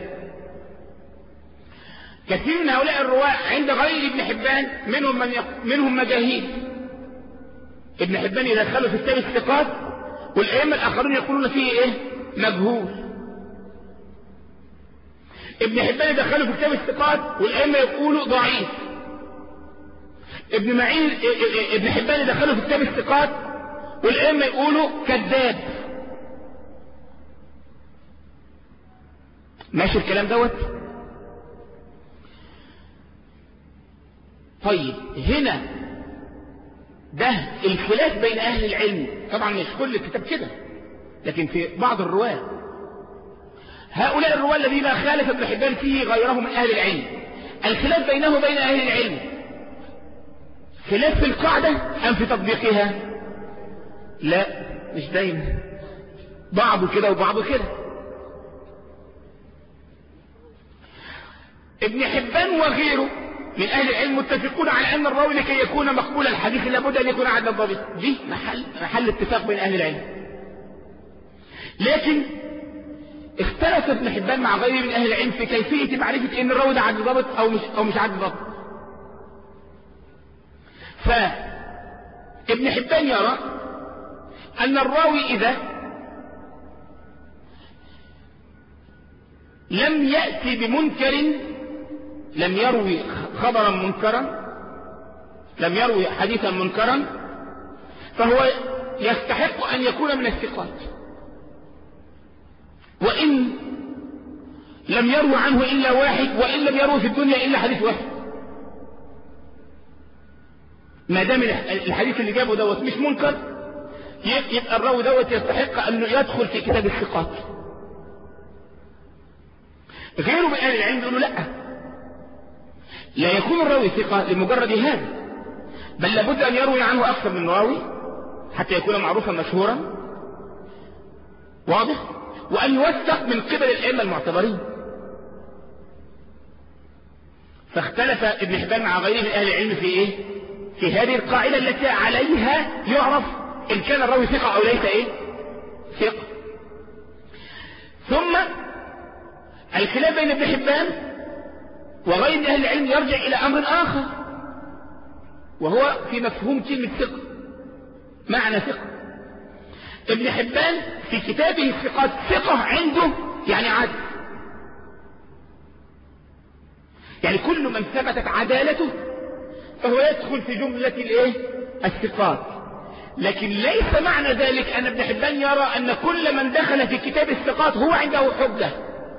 كثير من هؤلاء الرواة عند غير ابن حبان منهم من يق... منهم مجاهيل ابن حبان يدخله في كتاب الثقات والأئمة الآخرون يقولون فيه إيه مجهول ابن حبان يدخله في كتاب الثقات والأئمة يقولوا ضعيف ابن معين ابن حبان يدخله في كتاب الثقات والأئمة يقولوا كذاب ماشي الكلام دوت طيب هنا ده الخلاف بين أهل العلم طبعا مش كل الكتاب كده لكن في بعض الرواة هؤلاء الرواة الذين خالف ابن حبان فيه غيرهم من أهل العلم الخلاف بينه وبين أهل العلم خلاف في القاعدة أم في تطبيقها لا مش دايما بعضه كده وبعضه كده ابن حبان وغيره من أهل العلم متفقون على أن الراوي لكي يكون مقبول الحديث لابد أن يكون عدل ضابط دي محل, محل اتفاق بين أهل العلم لكن اختلف ابن حبان مع غيره من أهل العلم في كيفية معرفة أن الراوي ده عدل ضابط أو مش, أو مش عدل ضابط فابن حبان يرى أن الراوي إذا لم يأتي بمنكر لم يروي خبرا منكرا لم يروي حديثا منكرا فهو يستحق أن يكون من الثقات وإن لم يروي عنه إلا واحد وإن لم يروي في الدنيا إلا حديث واحد ما دام الحديث اللي جابه دوت مش منكر يبقى الراوي دوت يستحق أنه يدخل في كتاب الثقات غيره من أهل العلم يقولوا لا لا يكون الراوي ثقة لمجرد هذا بل لابد أن يروي عنه أكثر من راوي حتى يكون معروفا مشهورا واضح وأن يوثق من قبل الأئمة المعتبرين فاختلف ابن حبان مع غيره من أهل العلم في إيه في هذه القاعدة التي عليها يعرف إن كان الراوي ثقة أو ليس إيه ثقة ثم الخلاف بين ابن حبان وغير أهل العلم يرجع إلى أمر آخر وهو في مفهوم كلمة ثقة معنى ثقة ابن حبان في كتابه الثقات ثقة عنده يعني عدل يعني كل من ثبتت عدالته فهو يدخل في جملة الايه الثقات لكن ليس معنى ذلك ان ابن حبان يرى ان كل من دخل في كتاب الثقات هو عنده حجة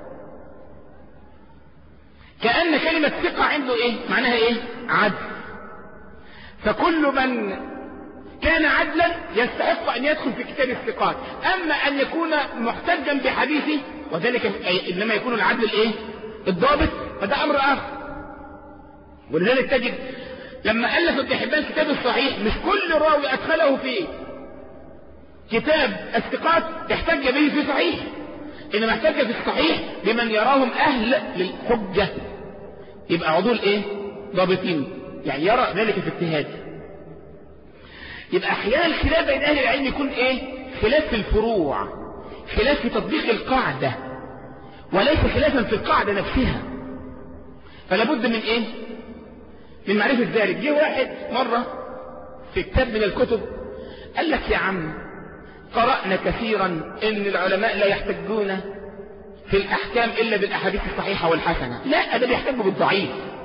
كأن كلمة ثقة عنده ايه معناها ايه عدل فكل من كان عدلا يستحق ان يدخل في كتاب الثقات اما ان يكون محتجا بحديثه وذلك انما يكون العدل الايه الضابط فده امر اخر ولذلك تجد لما الف ابن حبان كتاب الصحيح مش كل راوي ادخله في كتاب الثقات احتج به في صحيح انما احتج في الصحيح بمن يراهم اهل للحجة يبقى عضول ايه ضابطين يعني يرى ذلك في اجتهاد يبقى احيانا الخلاف بين اهل العلم يكون ايه خلاف في الفروع خلاف في تطبيق القاعدة وليس خلافا في القاعدة نفسها فلا بد من ايه من معرفة ذلك جه واحد مرة في كتاب من الكتب قال لك يا عم قرأنا كثيرا ان العلماء لا يحتجون في الاحكام الا بالاحاديث الصحيحة والحسنة لا ده بيحتجوا بالضعيف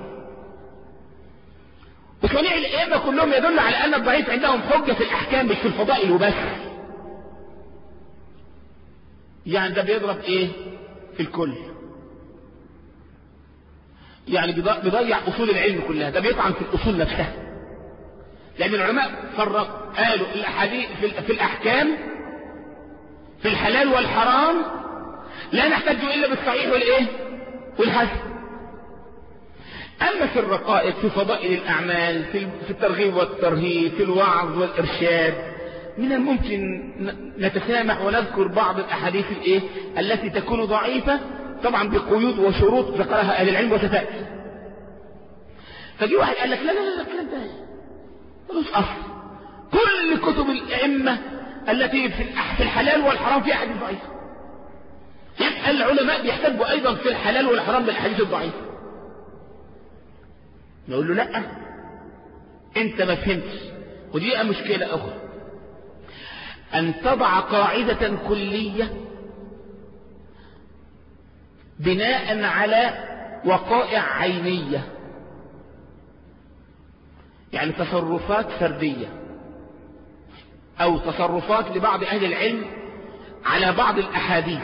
وصنيع الائمة كلهم يدل على ان الضعيف عندهم حجة في الاحكام مش في الفضائل وبس يعني ده بيضرب ايه في الكل يعني بيضيع اصول العلم كلها ده بيطعن في الاصول نفسها لان العلماء فرق قالوا الاحاديث في, في الاحكام في الحلال والحرام لا نحتاج الا بالصحيح والايه والحسن اما في الرقائق في فضائل الاعمال في الترغيب والترهيب في الوعظ والارشاد من الممكن نتسامح ونذكر بعض الاحاديث الايه التي تكون ضعيفه طبعا بقيود وشروط ذكرها اهل العلم وستاتي فجي واحد قال لك لا لا لا الكلام ده ملوش اصل كل كتب الائمه التي في الحلال والحرام فيها احاديث ضعيفه يبقى العلماء بيحتجوا ايضا في الحلال والحرام بالاحاديث الضعيفه نقول له لا انت ما فهمتش ودي مشكله اخرى ان تضع قاعده كليه بناء على وقائع عينية يعني تصرفات فردية او تصرفات لبعض اهل العلم على بعض الاحاديث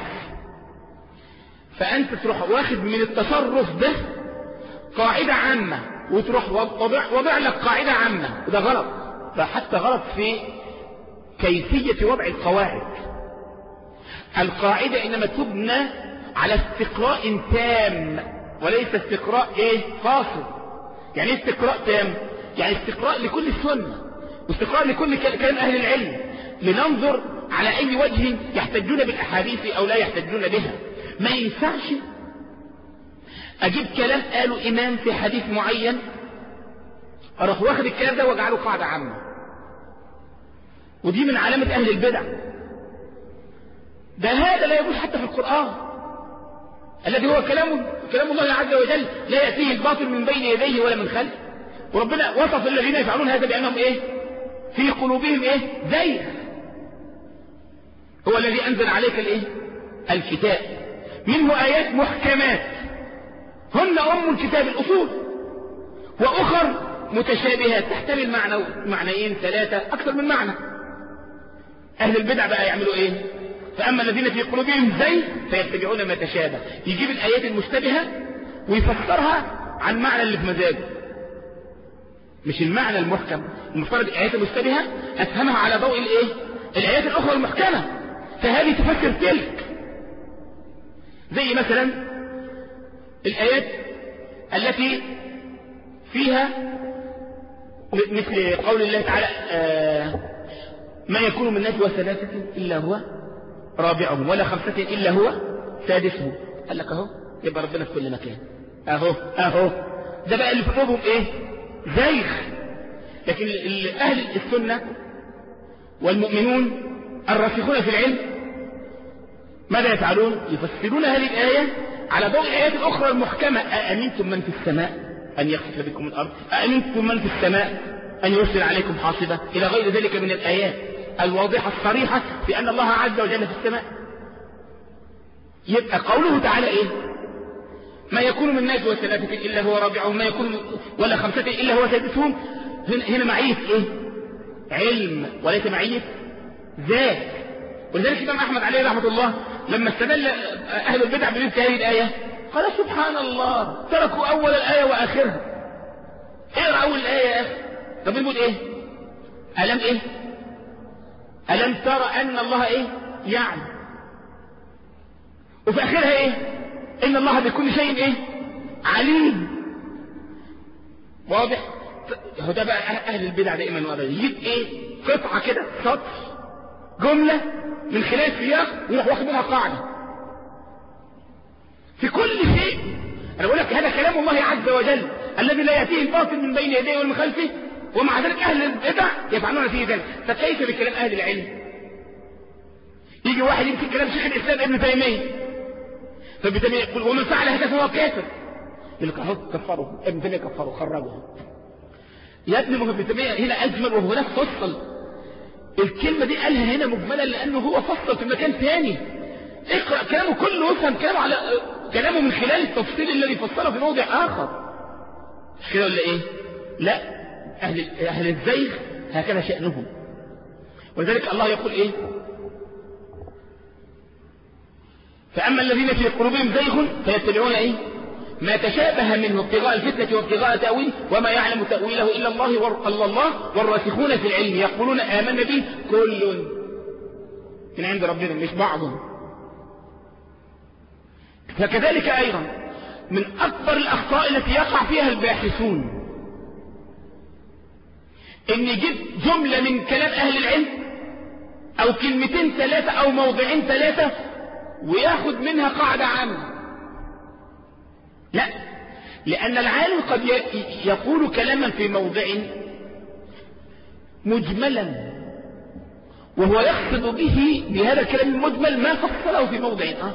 فانت تروح واخد من التصرف ده قاعدة عامة وتروح وضع, وضع لك قاعدة عامة وده غلط ده حتى غلط في كيفية وضع القواعد القاعدة انما تبنى على استقراء تام وليس استقراء ايه فاصل يعني ايه استقراء تام يعني استقراء لكل السنة واستقراء لكل كلام اهل العلم لننظر على اي وجه يحتجون بالاحاديث او لا يحتجون بها ما ينفعش اجيب كلام قاله امام في حديث معين اروح واخد الكلام ده واجعله قاعدة عامة ودي من علامة اهل البدع ده هذا لا يجوز حتى في القرآن الذي هو كلام كلام الله عز وجل لا يأتيه الباطل من بين يديه ولا من خلفه وربنا وصف الذين يفعلون هذا بأنهم ايه في قلوبهم ايه زيغ هو الذي أنزل عليك الايه الكتاب منه آيات محكمات هن أم الكتاب الأصول وأخر متشابهات تحتمل معنى معنيين ثلاثة أكثر من معنى أهل البدع بقى يعملوا إيه فأما الذين في قلوبهم زي فيتبعون ما تشابه يجيب الآيات المشتبهة ويفسرها عن معنى اللي في مزاجه مش المعنى المحكم المفترض الآيات المشتبهة أفهمها على ضوء الإيه الآيات الأخرى المحكمة فهذه تفسر تلك زي مثلا الآيات التي فيها مثل قول الله تعالى آه ما يكون من نجوى ثلاثة إلا هو رابعهم ولا خمسة إلا هو سادسهم قال لك أهو يبقى ربنا في كل مكان أهو أهو ده بقى اللي في قلوبهم إيه زيغ لكن أهل السنة والمؤمنون الراسخون في العلم ماذا يفعلون يفسرون هذه الآية على ضوء الآيات الأخرى المحكمة أأمنتم من في السماء أن يخسف بكم الأرض أأمنتم من في السماء أن يرسل عليكم حاصبة إلى غير ذلك من الآيات الواضحة الصريحة في أن الله عز وجل في السماء يبقى قوله تعالى إيه ما يكون من نجوى ثلاثة إلا هو رابعهم ما يكون ولا خمسة إلا هو سادسهم هنا معية إيه علم وليس معية ذات ولذلك الإمام أحمد عليه رحمة الله لما استدل أهل البدع بمثل هذه الآية قال سبحان الله تركوا أول الآية وآخرها اقرأ أول الآية يا أخي طب يقول إيه ألم إيه ألم ترى أن الله إيه يعني وفي آخرها إيه إن الله بكل شيء إيه عليم واضح هو ده بقى أهل البدع دائما وابدا يجيب إيه قطعة كده سطر جملة من خلال سياق ويروح واخد منها قاعدة في كل شيء أنا بقول لك هذا كلام الله عز وجل الذي لا يأتيه الباطل من بين يديه ومن خلفه ومع ذلك أهل البدع يفعلون فيه ذلك فكيف بكلام أهل العلم يجي واحد يمسك كلام شيخ الإسلام ابن تيمية فابن تيمية يقول ومن فعل هذا فهو كافر يقول لك اهو كفره ابن تيمية كفره خرجه يا ابني ما ابن تيمية هنا أجمل وهو هناك فصل الكلمة دي قالها هنا مجملا لأنه هو فصل في مكان ثاني اقرأ كلامه كله وافهم كلامه على كلامه من خلال التفصيل الذي فصله في موضع آخر مش كده ولا إيه لا أهل, أهل الزيغ هكذا شأنهم ولذلك الله يقول إيه فأما الذين في قلوبهم زيغ فيتبعون إيه ما تشابه منه ابتغاء الفتنة وابتغاء تأويل وما يعلم تأويله إلا الله وإلا الله والراسخون في العلم يقولون آمنا به كل من عند ربنا مش بعضهم فكذلك أيضا من أكبر الأخطاء التي يقع فيها الباحثون إن يجيب جملة من كلام أهل العلم أو كلمتين ثلاثة أو موضعين ثلاثة وياخد منها قاعدة عامة لا لأن العالم قد يقول كلاما في موضع مجملا وهو يقصد به بهذا الكلام المجمل ما فصله في موضع آخر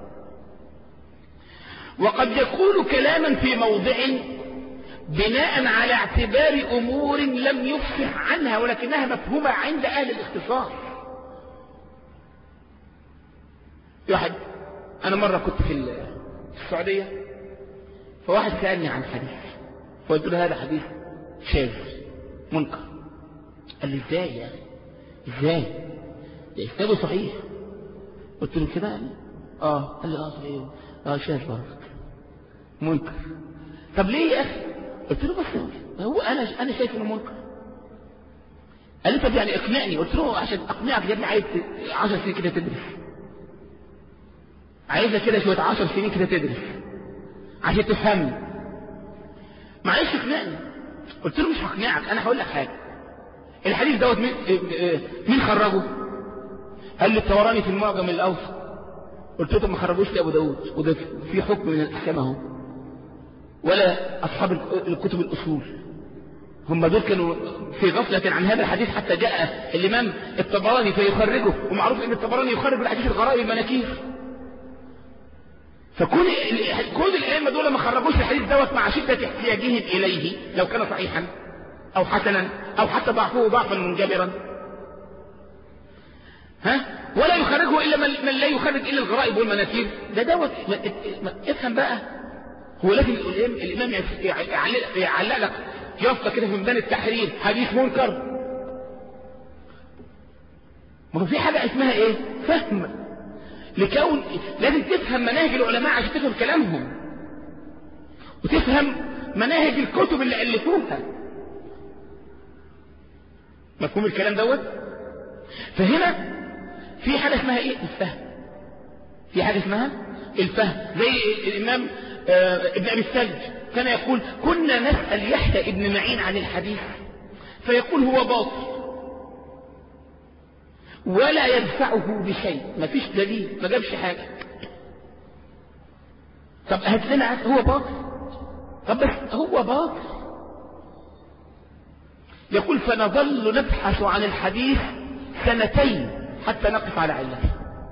وقد يقول كلاما في موضع بناء على اعتبار أمور لم يفصح عنها ولكنها مفهومة عند أهل الاختصاص واحد أنا مرة كنت في السعودية فواحد سألني عن حديث فقلت له هذا حديث شاذ منكر قال لي ازاي يا اخي ازاي ده اسناده صحيح قلت له كده يعني اه قال لي اه صحيح اه شاذ برضه منكر طب ليه يا اخي قلت له بس هو انا انا شايف انه منكر قال لي طب يعني اقنعني قلت له عشان اقنعك يا ابني عايز 10 سنين كده تدرس عايزة كده شوية 10 سنين كده تدرس عشان تفهمني معلش اقنعني قلت له مش هقنعك انا هقول لك حاجه الحديث دوت مين, مين خرجه قال لي الطوراني في المعجم الاوسط قلت له ما خرجوش لابو داود وده في حكم من الاحكام اهو ولا اصحاب الكتب الاصول هم دول كانوا في غفلة عن هذا الحديث حتى جاء الإمام الطبراني فيخرجه ومعروف أن الطبراني يخرج الحديث الغرائب المناكير فكون كل الائمه دول ما خرجوش الحديث دوت مع شده احتياجهم اليه لو كان صحيحا او حسنا او حتى ضعفوه ضعفا منجبرا ها ولا يخرجه الا من, من لا يخرج الا الغرائب والمناكير ده دوت افهم بقى هو لازم الامام يعلق لك يافطة كده في ميدان التحرير حديث منكر ما هو في حاجة اسمها ايه فهم لكون لازم تفهم مناهج العلماء عشان تفهم كلامهم وتفهم مناهج الكتب اللي ألفوها مفهوم الكلام دوت فهنا في حاجة اسمها ايه الفهم في حاجة اسمها الفهم زي الإمام آه ابن أبي الثلج كان يقول كنا نسأل يحيى ابن معين عن الحديث فيقول هو باطل ولا يدفعه بشيء ما فيش دليل ما جابش حاجة طب هات لنا هو باطل طب بس هو باطل يقول فنظل نبحث عن الحديث سنتين حتى نقف على علته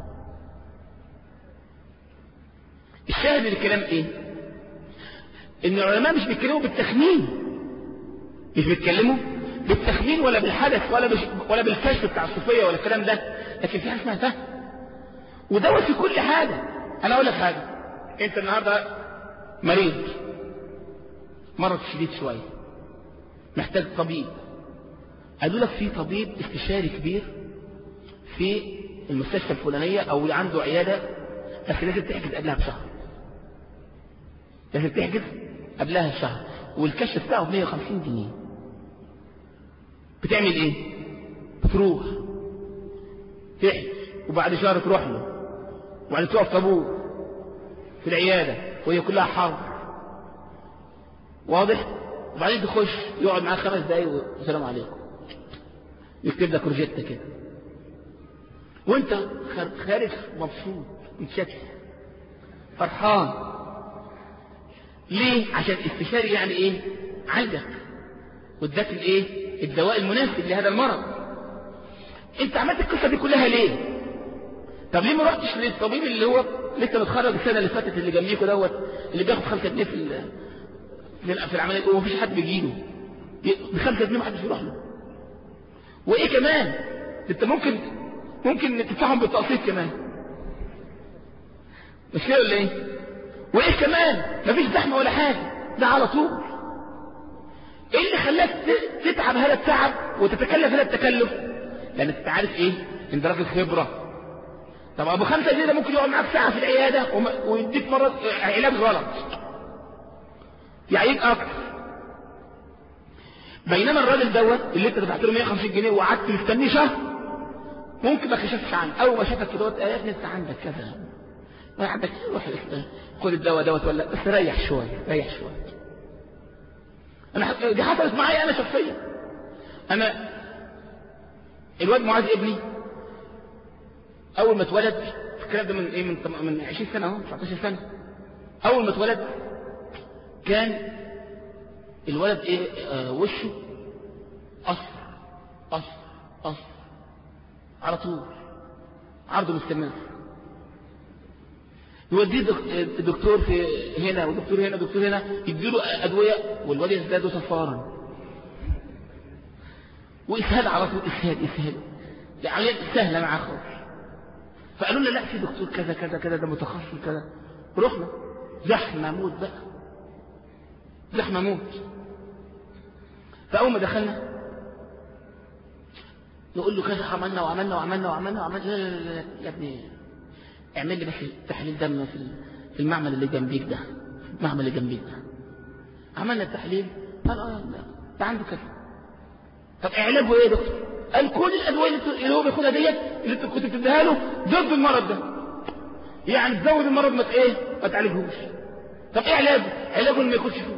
الشاهد من الكلام ايه ان العلماء مش بيتكلموا بالتخمين مش بيتكلموا بالتخمين ولا بالحدث ولا بش ولا بالكشف بتاع الصوفيه ولا الكلام ده لكن في حاجه اسمها فهم ودوت في كل حاجه انا اقول لك حاجه انت النهارده مريض مرض شديد شويه محتاج طبيب قالوا لك في طبيب استشاري كبير في المستشفى الفلانيه او عنده عياده بس لازم تحجز قبلها بشهر لازم تحجز قبلها بشهر والكشف بتاعه ب 150 جنيه بتعمل ايه بتروح تحجز وبعد شهر تروح له وبعدين تقف طابور في العيادة وهي كلها حر واضح وبعدين تخش يقعد معاك خمس دقايق والسلام عليكم يكتب لك روجيتا كده وانت خارج مبسوط متشكل فرحان ليه عشان استشاري يعني ايه عالجك واداك الايه الدواء المناسب لهذا المرض انت عملت القصه دي كلها ليه طب ليه ما رحتش للطبيب اللي هو لسه متخرج السنه اللي فاتت اللي جنبيكوا دوت اللي بياخد 5 جنيه في في العمليه ومفيش حد بيجيله ب 5 جنيه ما حدش بيروح له وايه كمان انت ممكن ممكن تدفعهم بالتقسيط كمان مش كده ولا ايه وايه كمان مفيش زحمه ولا حاجه ده على طول ايه اللي خلاك تتعب هذا التعب وتتكلف هذا التكلف لان انت عارف ايه انت راجل خبره طب ابو خمسه جنيه ده ممكن يقعد معاك ساعه في العياده ويديك مرض علاج غلط يعيد اكتر بينما الراجل دوت اللي انت دفعت له 150 جنيه وقعدت مستنيه شهر ممكن ما كشفش عنه اول ما شافك كده يا ابني انت عندك كذا ما عندك روح خد الدواء دوت ولا بس ريح شويه ريح شويه انا دي حصلت معايا انا شخصيا انا الواد معاذ ابني اول ما اتولد الكلام ده من ايه من من 20 سنه اهو 19 سنه اول ما اتولد كان الولد ايه آه وشه اصفر اصفر اصفر على طول عرضه مستمر يوديه الدكتور في هنا ودكتور هنا ودكتور هنا يديله ادويه والولد يزداد صفارا واسهال على طول اسهال اسهال يعني سهله مع اخوه فقالوا لنا لا في دكتور كذا كذا كذا ده متخصص كذا رحنا زحمه موت بقى زحمه موت فاول ما دخلنا نقول له كذا عملنا وعملنا وعملنا وعملنا وعملنا لا لا لا يا ابني اعمل لي بس تحليل دم في في المعمل اللي جنبيك ده المعمل اللي جنبيك ده عملنا التحليل قال اه لا ده عنده كذا طب علاجه ايه يا دكتور قال كل الادويه اللي هو بياخدها ديت اللي انت كنت بتديها له ضد المرض ده يعني تزود المرض ما ايه ما تعالجهوش طب ايه علاجه علاجه انه ما ياكلش فول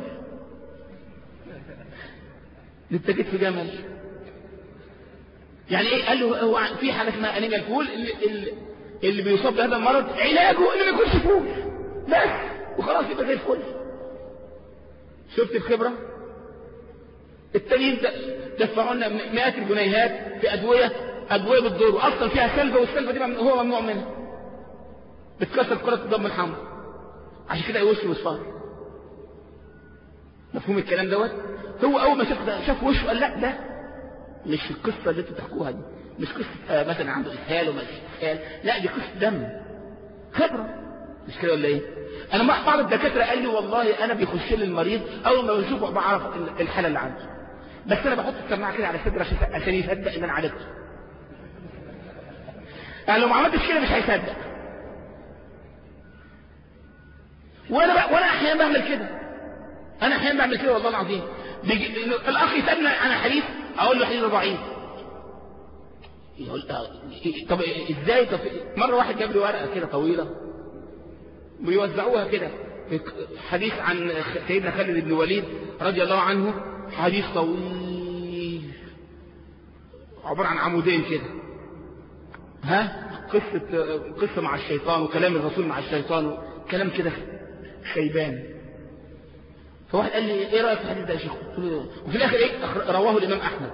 انت جيت في جمل يعني ايه قال له هو في حاجه اسمها انيميا الفول اللي, اللي, اللي بيصاب بهذا المرض علاجه انه ما ياكلش فول بس وخلاص يبقى زي الفل شفت الخبره التانيين دفعوا لنا مئات الجنيهات في ادويه ادويه بتضر واصلا فيها سلبه والسلبه دي هو ممنوع منها بتكسر كره الدم الحمراء عشان كده وشه مصفار مفهوم الكلام دوت هو اول ما شاف ده شاف وشه قال لا ده مش القصه اللي انتوا بتحكوها دي مش قصه آه مثلا عنده اسهال وما اسهال لا دي قصه دم خبره مش كده ولا ايه انا مع بعض الدكاتره قال لي والله انا بيخش لي المريض اول ما بشوفه بعرف الحاله اللي عنده بس انا بحط السماعه كده على صدره عشان عشان يصدق ان انا عالجته يعني لو ما عملتش كده مش هيصدق وانا بقى وانا احيانا بعمل كده انا احيانا بعمل كده والله العظيم بيجي الاخ يسالني عن حديث اقول له حديث ضعيف يقول طب ازاي طب مره واحد جاب لي ورقه كده طويله ويوزعوها كده حديث عن سيدنا خالد بن وليد رضي الله عنه حديث طويل عبارة عن عمودين كده ها قصة قصة مع الشيطان وكلام الرسول مع الشيطان كلام كده شيبان فواحد قال لي ايه رأيك في الحديث ده يا شيخ وفي الاخر ايه رواه الامام احمد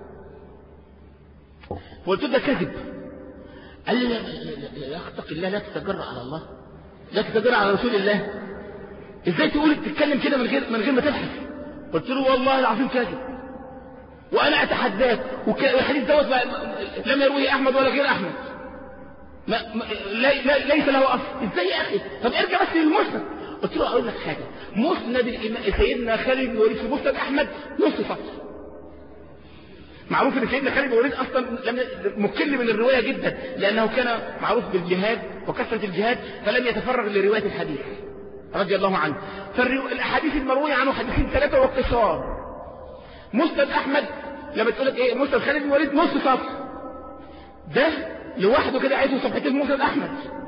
فقلت له ده كذب قال لي لا لا لا اتق الله لا تتجرأ على الله لا تتجرأ على رسول الله ازاي تقول تتكلم كده من غير من غير ما تبحث قلت له والله العظيم كاذب وانا اتحداك والحديث دوت لم يرويه احمد ولا غير احمد ما ما لي ليس له اصل ازاي يا اخي طب ارجع بس للمسند قلت له اقول لك حاجه مسند الامام سيدنا خالد بن الوليد في مسند احمد نص سطر معروف ان سيدنا خالد بن الوليد اصلا لم مكل من الروايه جدا لانه كان معروف بالجهاد وكثره الجهاد فلم يتفرغ لروايه الحديث رضي الله عنه فالاحاديث المرويه عنه حديثين ثلاثه وقصار مسند احمد لما تقول لك ايه مسند خالد بن الوليد نص سطر ده لوحده كده عايزه صفحتين مسند احمد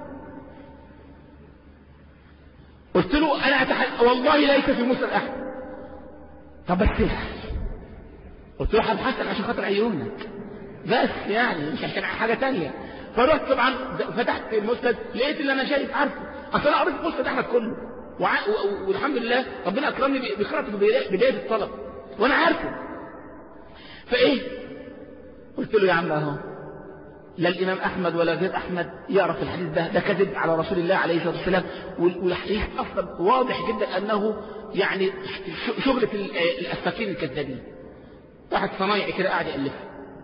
قلت له انا أتح... والله ليس في مسند احمد طب بس قلت له هبحثك عشان خاطر عيونك بس يعني مش عشان حاجه تانية فرحت طبعا فتحت المسند لقيت اللي انا شايف عارفه اصل انا قريت مسند احمد كله وع... و... والحمد لله ربنا اكرمني بقراءته في بدايه الطلب وانا عارفه فايه قلت له يا عم اهو لا الامام احمد ولا غير احمد يعرف الحديث ده ده كذب على رسول الله عليه الصلاه والسلام والحديث اصلا واضح جدا انه يعني شغله الافاكين الكذابين واحد صنايعي كده قاعد يالفها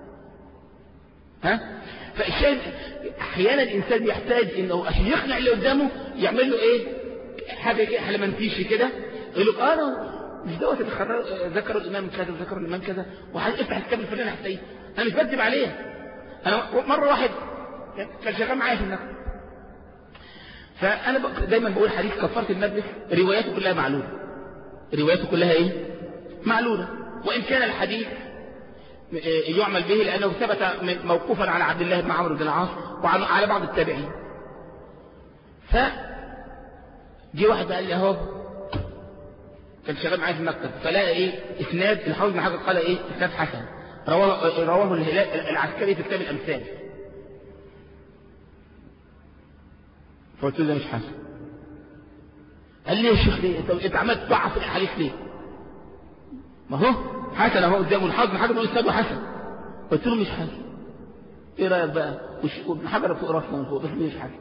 ها فالشاهد احيانا الانسان يحتاج انه عشان يقنع اللي قدامه يعمل له ايه حاجه كده حلمنتيشي كده يقول له اه مش دوت ذكروا الامام كذا ذكروا الامام كذا وهيفتح الكتاب الفلاني هتلاقيه انا مش بكذب عليه انا مره واحد كان شغال معايا في النقل فانا دايما بقول حديث كفاره المجلس رواياته كلها معلوله رواياته كلها ايه معلوله وان كان الحديث يعمل به لانه ثبت موقوفا على عبد الله بن عمرو بن العاص وعلى بعض التابعين ف جه واحد قال لي اهو كان شغال معايا في المكتب فلقى ايه اسناد الحافظ بن حجر قال ايه اسناد حسن رواه رواه الهلال العسكري في كتاب الامثال فقلت له ده مش حسن قال لي يا شيخ ليه طب انت عمال تضعف الاحاديث ليه ما هو حسن اهو قدامه الحافظ بن حجر بيقول اسناده حسن قلت له مش حسن ايه رايك بقى وابن حجر فوق راسنا من فوق بس مش حسن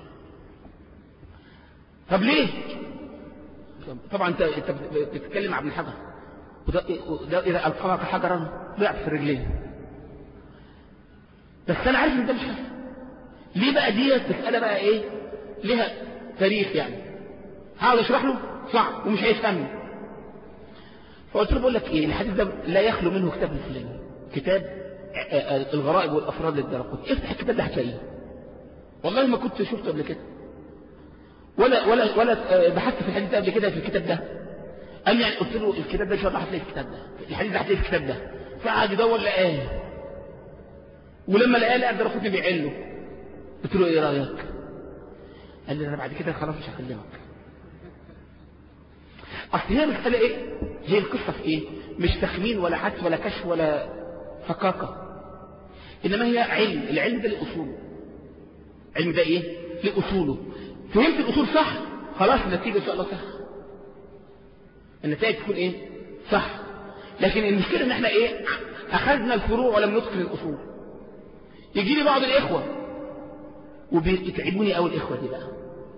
طب ليه طبعا انت انت بتتكلم عن ابن حجر وده, وده اذا القمك حجرا ضعت في الرجلين بس انا عارف ان ده مش حسن ليه بقى ديت مساله بقى ايه ليها تاريخ يعني هقعد اشرح له صعب ومش هيفهمني فقلت له بقول لك ايه الحديث ده لا يخلو منه كتاب الفلاني كتاب الغرائب والافراد للدرقوت افتح الكتاب ده هتلاقيه والله ما كنت شفته قبل كده ولا ولا ولا بحثت في الحديث ده قبل كده في الكتاب ده قال لي يعني قلت له الكتاب ده ان شاء الله هتلاقي الكتاب ده الحديث ده هتلاقي الكتاب ده فقعد يدور لقاه ولما لقاه لقى الدرقوتي بيعله قلت له ايه رايك قال لي انا بعد كده خلاص مش هكلمك اصل هي المساله ايه هي القصه في ايه مش تخمين ولا حدس ولا كشف ولا فكاكه انما هي علم العلم ده لاصوله علم ده ايه لاصوله فهمت الاصول صح خلاص النتيجه ان شاء الله صح النتائج تكون ايه صح لكن المشكله ان احنا ايه اخذنا الفروع ولم نتقن الاصول يجي لي بعض الاخوه وبيتعبوني قوي الاخوه دي بقى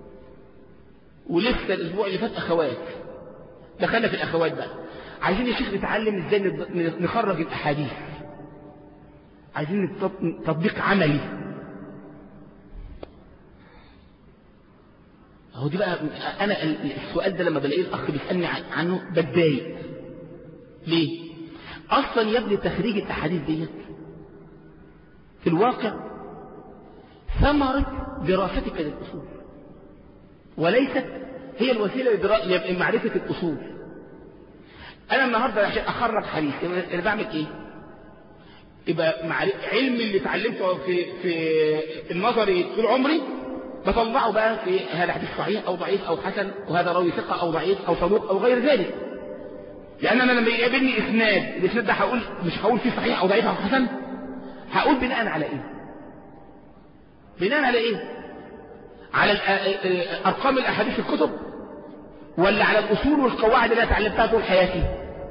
ولسه الاسبوع اللي فات اخوات دخلنا في الاخوات بقى عايزين يا شيخ نتعلم ازاي نخرج الاحاديث عايزين تطبيق عملي هو دي بقى أنا السؤال ده لما بلاقيه الأخ بيسألني عنه بتضايق ليه؟ أصلا يا ابني تخريج الأحاديث ديت في الواقع ثمرة دراستك للأصول وليست هي الوسيلة لمعرفة الأصول أنا النهاردة عشان أخرج حديث أنا بعمل إيه؟ يبقى علم اللي اتعلمته في في النظري طول عمري بطلعه بقى في هذا حديث صحيح أو ضعيف أو حسن وهذا راوي ثقة أو ضعيف أو صدوق أو غير ذلك لأن أنا لما يقابلني إسناد الإسناد ده هقول مش هقول فيه صحيح أو ضعيف أو حسن هقول بناء على إيه بناء على إيه على أرقام الأحاديث في الكتب ولا على الأصول والقواعد اللي أنا اتعلمتها طول حياتي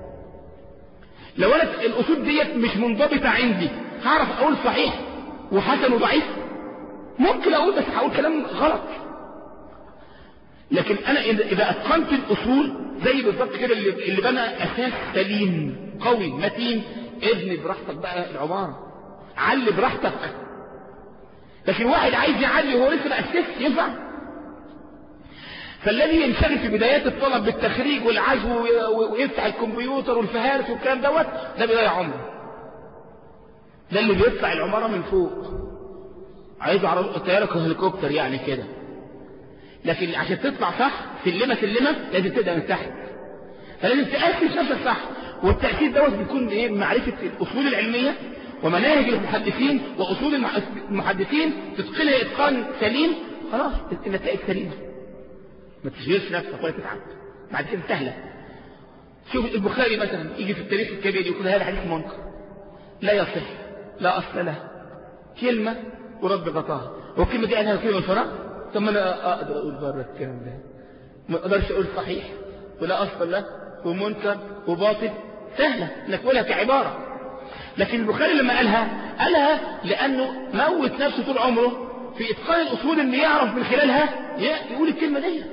لو أنا الأصول ديت مش منضبطة عندي هعرف أقول صحيح وحسن وضعيف ممكن أقول بس هقول كلام غلط لكن أنا إذا أتقنت الأصول زي بالظبط كده اللي, اللي بنى أساس سليم قوي متين ابني براحتك بقى العمارة علي براحتك لكن واحد عايز يعلي وهو لسه ما أسس ينفع فالذي ينشغل في بدايات الطلب بالتخريج والعزو ويفتح الكمبيوتر والفهارس والكلام دوت ده بيضيع عمره ده اللي بيطلع العمارة من فوق عايزه على طيارة هليكوبتر يعني كده لكن عشان تطلع صح سلمة سلمة لازم تبدأ من تحت فلازم تأسس نفسك صح والتأسيس دوت بيكون ايه معرفة الأصول العلمية ومناهج المحدثين وأصول المحدثين تتقنها إتقان سليم خلاص النتائج سليمة ما تشغلش نفسك ولا تتعب بعد كده سهلة شوف البخاري مثلا يجي في التاريخ الكبير يقول هذا حديث منكر لا يصح لا أصل له كلمة ورب غطاها والكلمة دي قالها كلمة الفراغ طب ما أنا أقدر أقول بره الكلام ده ما أقدرش أقول صحيح ولا أصل له ومنكر وباطل سهلة انك تقولها كعبارة لكن البخاري لما قالها قالها لأنه موت نفسه طول عمره في إتقان الأصول اللي يعرف من خلالها يقول الكلمة دي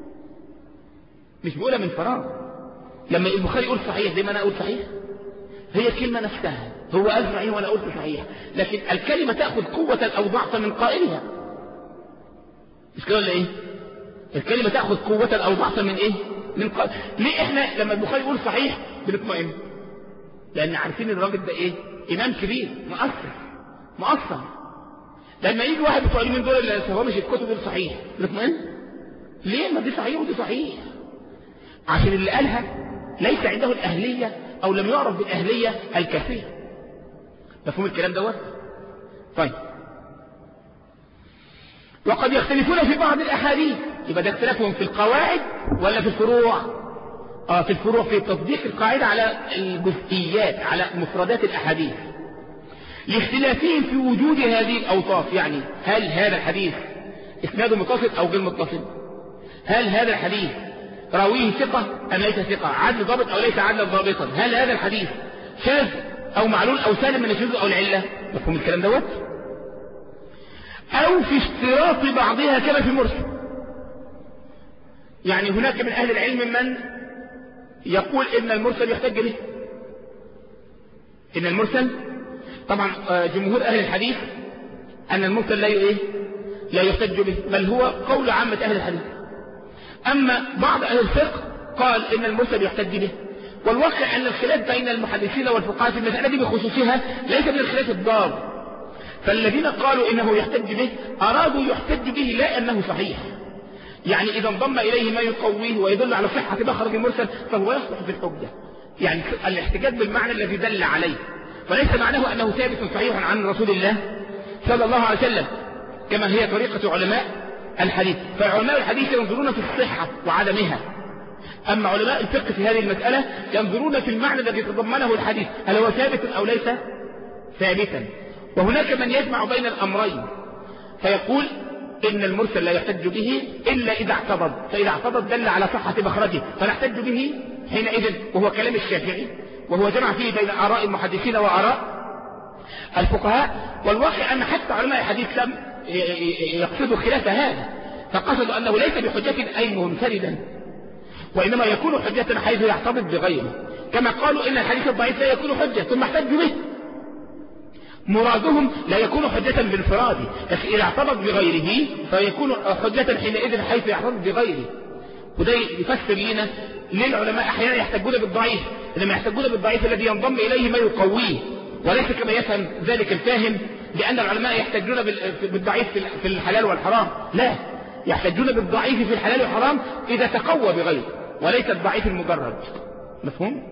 مش بيقولها من فراغ لما البخاري يقول صحيح زي ما أنا أقول صحيح هي الكلمة نفسها هو أزرعي وأنا قلت صحيح لكن الكلمة تأخذ قوة أو ضعفا من قائلها مش كده ولا إيه الكلمة تأخذ قوة أو ضعفا من إيه من قائل ليه إحنا لما البخاري يقول صحيح بنطمئن لأن عارفين الراجل ده إيه إمام كبير مؤثر مؤثر لما يجي واحد بتوع اليومين دول اللي هو مش الكتب دول صحيح بنطمئن ليه ما دي صحيح ودي صحيح عشان اللي قالها ليس عنده الأهلية أو لم يعرف بالأهلية الكافية مفهوم الكلام دوت طيب وقد يختلفون في بعض الأحاديث يبقى ده اختلافهم في القواعد ولا في الفروع آه في الفروع في تطبيق القاعدة على الجزئيات على مفردات الأحاديث لاختلافهم في وجود هذه الأوصاف يعني هل هذا الحديث اسناده متصل أو غير متصل هل هذا الحديث راويه ثقة أم ليس ثقة عدل ضابط أو ليس عدل ضابطا هل هذا الحديث شاذ أو معلول أو سالم من الشذوذ أو العلة مفهوم الكلام دوت أو في اشتراط بعضها كما في مرسل يعني هناك من أهل العلم من يقول إن المرسل يحتج به إن المرسل طبعا جمهور أهل الحديث أن المرسل لا إيه لا يحتج به بل هو قول عامة أهل الحديث أما بعض أهل الفقه قال إن المرسل يحتج به والواقع أن الخلاف بين المحدثين والفقهاء في المسألة دي بخصوصها ليس من الخلاف الضار فالذين قالوا إنه يحتج به أرادوا يحتج به لا أنه صحيح يعني إذا انضم إليه ما يقويه ويدل على صحة مخرج المرسل فهو يصلح في الحجة يعني الاحتجاج بالمعنى الذي دل عليه فليس معناه أنه ثابت صحيح عن رسول الله صلى الله عليه وسلم كما هي طريقة علماء الحديث فعلماء الحديث ينظرون في الصحة وعدمها أما علماء الفقه في هذه المسألة ينظرون في المعنى الذي تضمنه الحديث هل هو ثابت أو ليس ثابتا وهناك من يجمع بين الأمرين فيقول إن المرسل لا يحتج به إلا إذا اعتضد فإذا اعتضد دل على صحة مخرجه فنحتج به حينئذ وهو كلام الشافعي وهو جمع فيه بين آراء المحدثين وآراء الفقهاء والواقع أن حتى علماء الحديث لم يقصدوا خلاف هذا فقصدوا أنه ليس بحجة أي منفردا وإنما يكون حجة حيث يعتضد بغيره كما قالوا إن الحديث الضعيف لا يكون حجة ثم احتج به مرادهم لا يكون حجة بانفراده لكن إذا اعترض بغيره فيكون حجة حينئذ حيث يعترض بغيره وده يفسر لنا ليه العلماء أحيانا يحتجون بالضعيف لما يحتجون بالضعيف الذي ينضم إليه ما يقويه وليس كما يفهم ذلك الفاهم لأن العلماء يحتجون بالضعيف في الحلال والحرام لا يحتجون بالضعيف في الحلال والحرام إذا تقوى بغيره وليس الضعيف المجرد مفهوم؟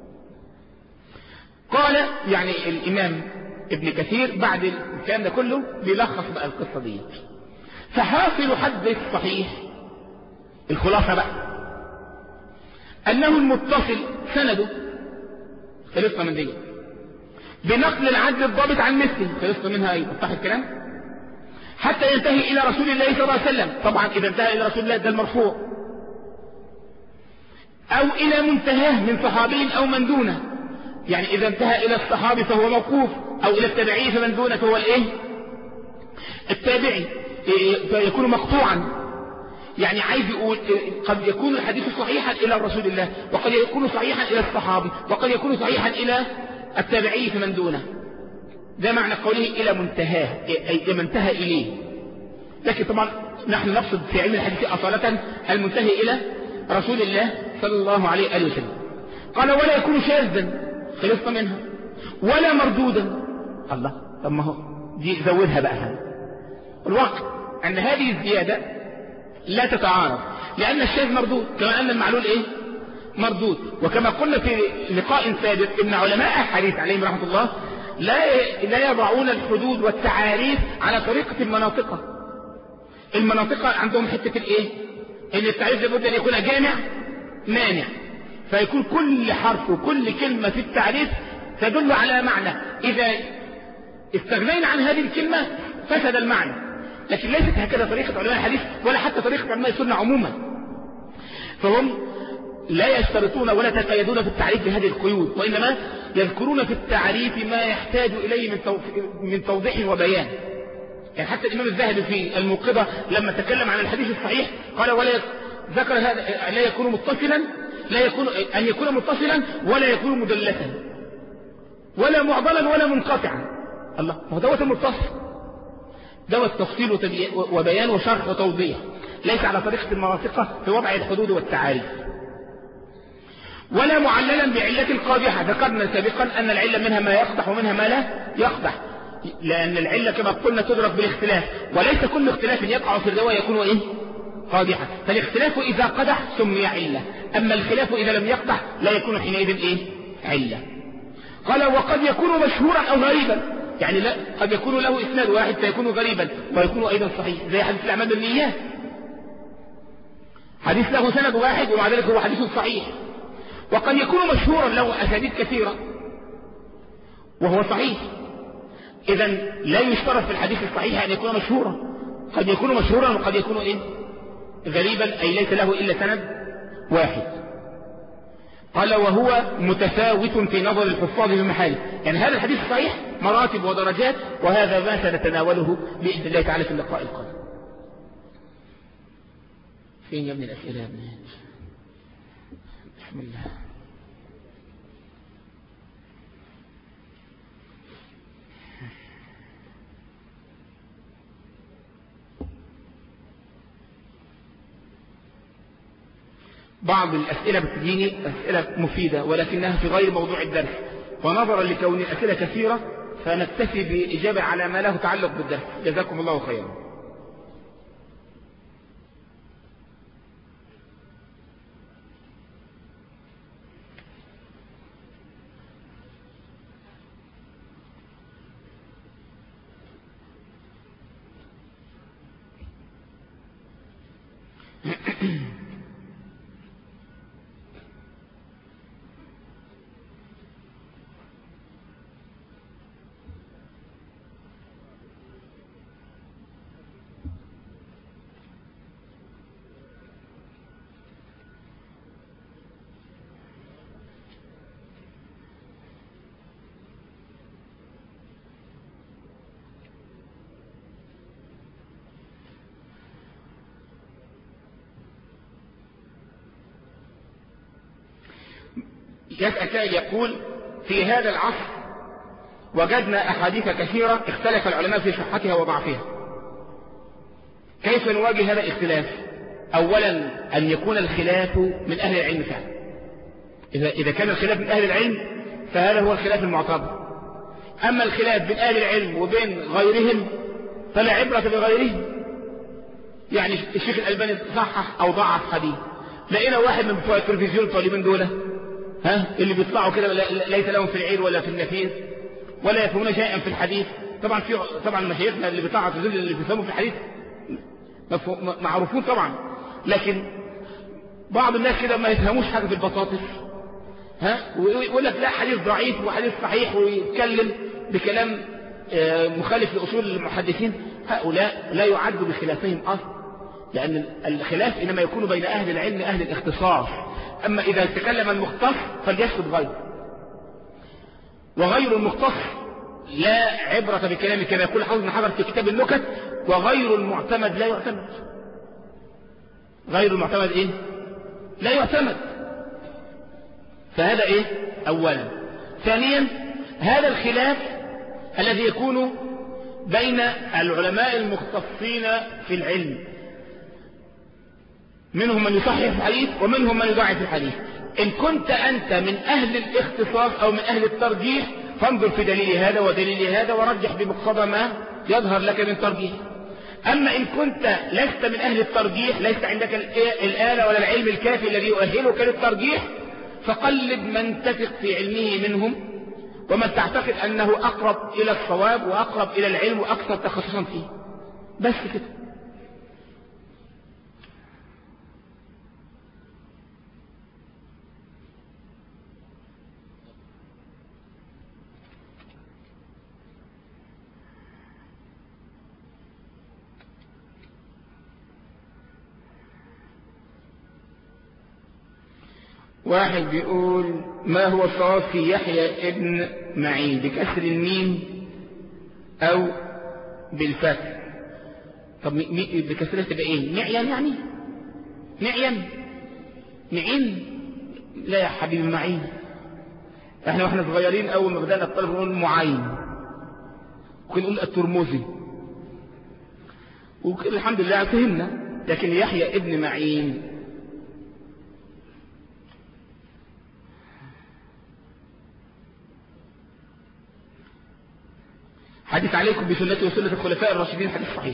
قال يعني الإمام ابن كثير بعد الكلام ده كله بيلخص بقى القصة دي فحاصل حد الصحيح الخلاصة بقى أنه المتصل سنده خلصنا من دي بنقل العدل الضابط عن مثله خلصنا منها أيضا صح الكلام حتى ينتهي إلى رسول الله صلى الله عليه وسلم طبعا إذا انتهى إلى رسول الله ده المرفوع أو إلى منتهاه من صحابي أو من دونه يعني إذا انتهى إلى الصحابي فهو موقوف أو إلى التابعي فمن دونه فهو الإيه التابعي فيكون مقطوعا يعني عايز يقول قد يكون الحديث صحيحا إلى رسول الله وقد يكون صحيحا إلى الصحابي وقد يكون صحيحا إلى التابعي فمن دونه ده معنى قوله إلى منتهاه أي إلى انتهى إليه لكن طبعا نحن نقصد في علم الحديث أصالة المنتهي إلى رسول الله صلى الله عليه وآله وسلم قال ولا يكون شاذا خلصنا منها ولا مردودا الله طب ما هو دي زودها بقى هذا الواقع أن هذه الزيادة لا تتعارض لأن الشاذ مردود كما أن المعلول إيه مردود وكما قلنا في لقاء سابق إن علماء الحديث عليهم رحمة الله لا لا يضعون الحدود والتعاريف على طريقة المناطق المناطق عندهم حتة الايه ان التعريف لابد ان يكون جامع مانع فيكون كل حرف وكل كلمة في التعريف تدل على معنى اذا استغنينا عن هذه الكلمة فسد المعنى لكن ليست هكذا طريقة علماء الحديث ولا حتى طريقة علماء السنة عموما فهم لا يشترطون ولا يتقيدون في التعريف بهذه القيود وإنما يذكرون في التعريف ما يحتاج إليه من من توضيح وبيان يعني حتى الإمام الذهبي في الموقظة لما تكلم عن الحديث الصحيح قال ولا ذكر هذا لا يكون متصلا لا يكون أن يكون متصلا ولا يكون مدلسا ولا معضلا ولا منقطعا الله هو دوت المتصل دوت تفصيل وبيان وشرح وتوضيح ليس على طريقة المناطقة في وضع الحدود والتعاريف ولا معللا بعلة قادحة ذكرنا سابقا أن العلة منها ما يقدح ومنها ما لا يقدح لأن العلة كما قلنا تدرك بالاختلاف وليس كل اختلاف يقع في الرواية يكون إيه قادحة فالاختلاف إذا قدح سمي علة أما الخلاف إذا لم يقدح لا يكون حينئذ إيه علة قال وقد يكون مشهورا أو غريبا يعني لا قد يكون له إسناد واحد فيكون غريبا ويكون أيضا صحيح زي حديث الأعمال بالنيات حديث له سند واحد ومع ذلك هو حديث صحيح وقد يكون مشهورا له أسانيد كثيرة وهو صحيح إذا لا يشترط في الحديث الصحيح أن يكون مشهورا قد يكون مشهورا وقد يكون إيه؟ غريبا أي ليس له إلا سند واحد قال وهو متفاوت في نظر الحفاظ بمحاله يعني هذا الحديث صحيح مراتب ودرجات وهذا ما سنتناوله بإذن الله تعالى في اللقاء القادم فين يا ابن الأسئلة يا ابن بسم الله بعض الأسئلة بتجيني أسئلة مفيدة ولكنها في غير موضوع الدرس ونظرا لكون الأسئلة كثيرة فنكتفي بإجابة على ما له تعلق بالدرس جزاكم الله خيرا يسأل سائل يقول في هذا العصر وجدنا أحاديث كثيرة اختلف العلماء في صحتها وضعفها كيف نواجه هذا الاختلاف أولا أن يكون الخلاف من أهل العلم فعلا إذا, إذا كان الخلاف من أهل العلم فهذا هو الخلاف المعتبر أما الخلاف بين أهل العلم وبين غيرهم فلا عبرة بغيرهم يعني الشيخ الألباني صحح أو ضعف حديث لقينا واحد من بتوع التلفزيون الطالبين دول ها اللي بيطلعوا كده ليس لهم في العير ولا في النفير ولا يفهمون شيئا في الحديث طبعا في طبعا مشايخنا اللي بيطلعوا التلفزيون اللي بيفهموا في الحديث معروفون طبعا لكن بعض الناس كده ما يفهموش حاجه في البطاطس ها ويقول لك لا حديث ضعيف وحديث صحيح ويتكلم بكلام مخالف لاصول المحدثين هؤلاء لا يعد بخلافهم اصلا لأن الخلاف إنما يكون بين أهل العلم أهل الاختصاص أما إذا تكلم المختص فليسكت غيره وغير المختص لا عبرة بكلامه كما يقول حافظ بن حجر في كتاب النكت وغير المعتمد لا يعتمد غير المعتمد إيه لا يعتمد فهذا إيه أولا ثانيا هذا الخلاف الذي يكون بين العلماء المختصين في العلم منهم من يصحح الحديث ومنهم من يضعف الحديث إن كنت أنت من أهل الاختصاص أو من أهل الترجيح فانظر في دليل هذا ودليل هذا ورجح بمقتضى ما يظهر لك من ترجيح أما إن كنت لست من أهل الترجيح ليس عندك الآلة ولا العلم الكافي الذي يؤهلك للترجيح فقلد من تثق في علمه منهم ومن تعتقد أنه أقرب إلى الصواب وأقرب إلى العلم وأكثر تخصصا فيه بس كده واحد بيقول ما هو الصواب في يحيى ابن معين بكسر الميم او بالفتح طب بكسرها تبقى ايه معين يعني معين معين لا يا حبيبي معين احنا واحنا صغيرين اول ما بدانا الطلب نقول معين وكنا نقول الترمذي والحمد لله فهمنا لكن يحيى ابن معين حديث عليكم بسنتي وسنة الخلفاء الراشدين حديث صحيح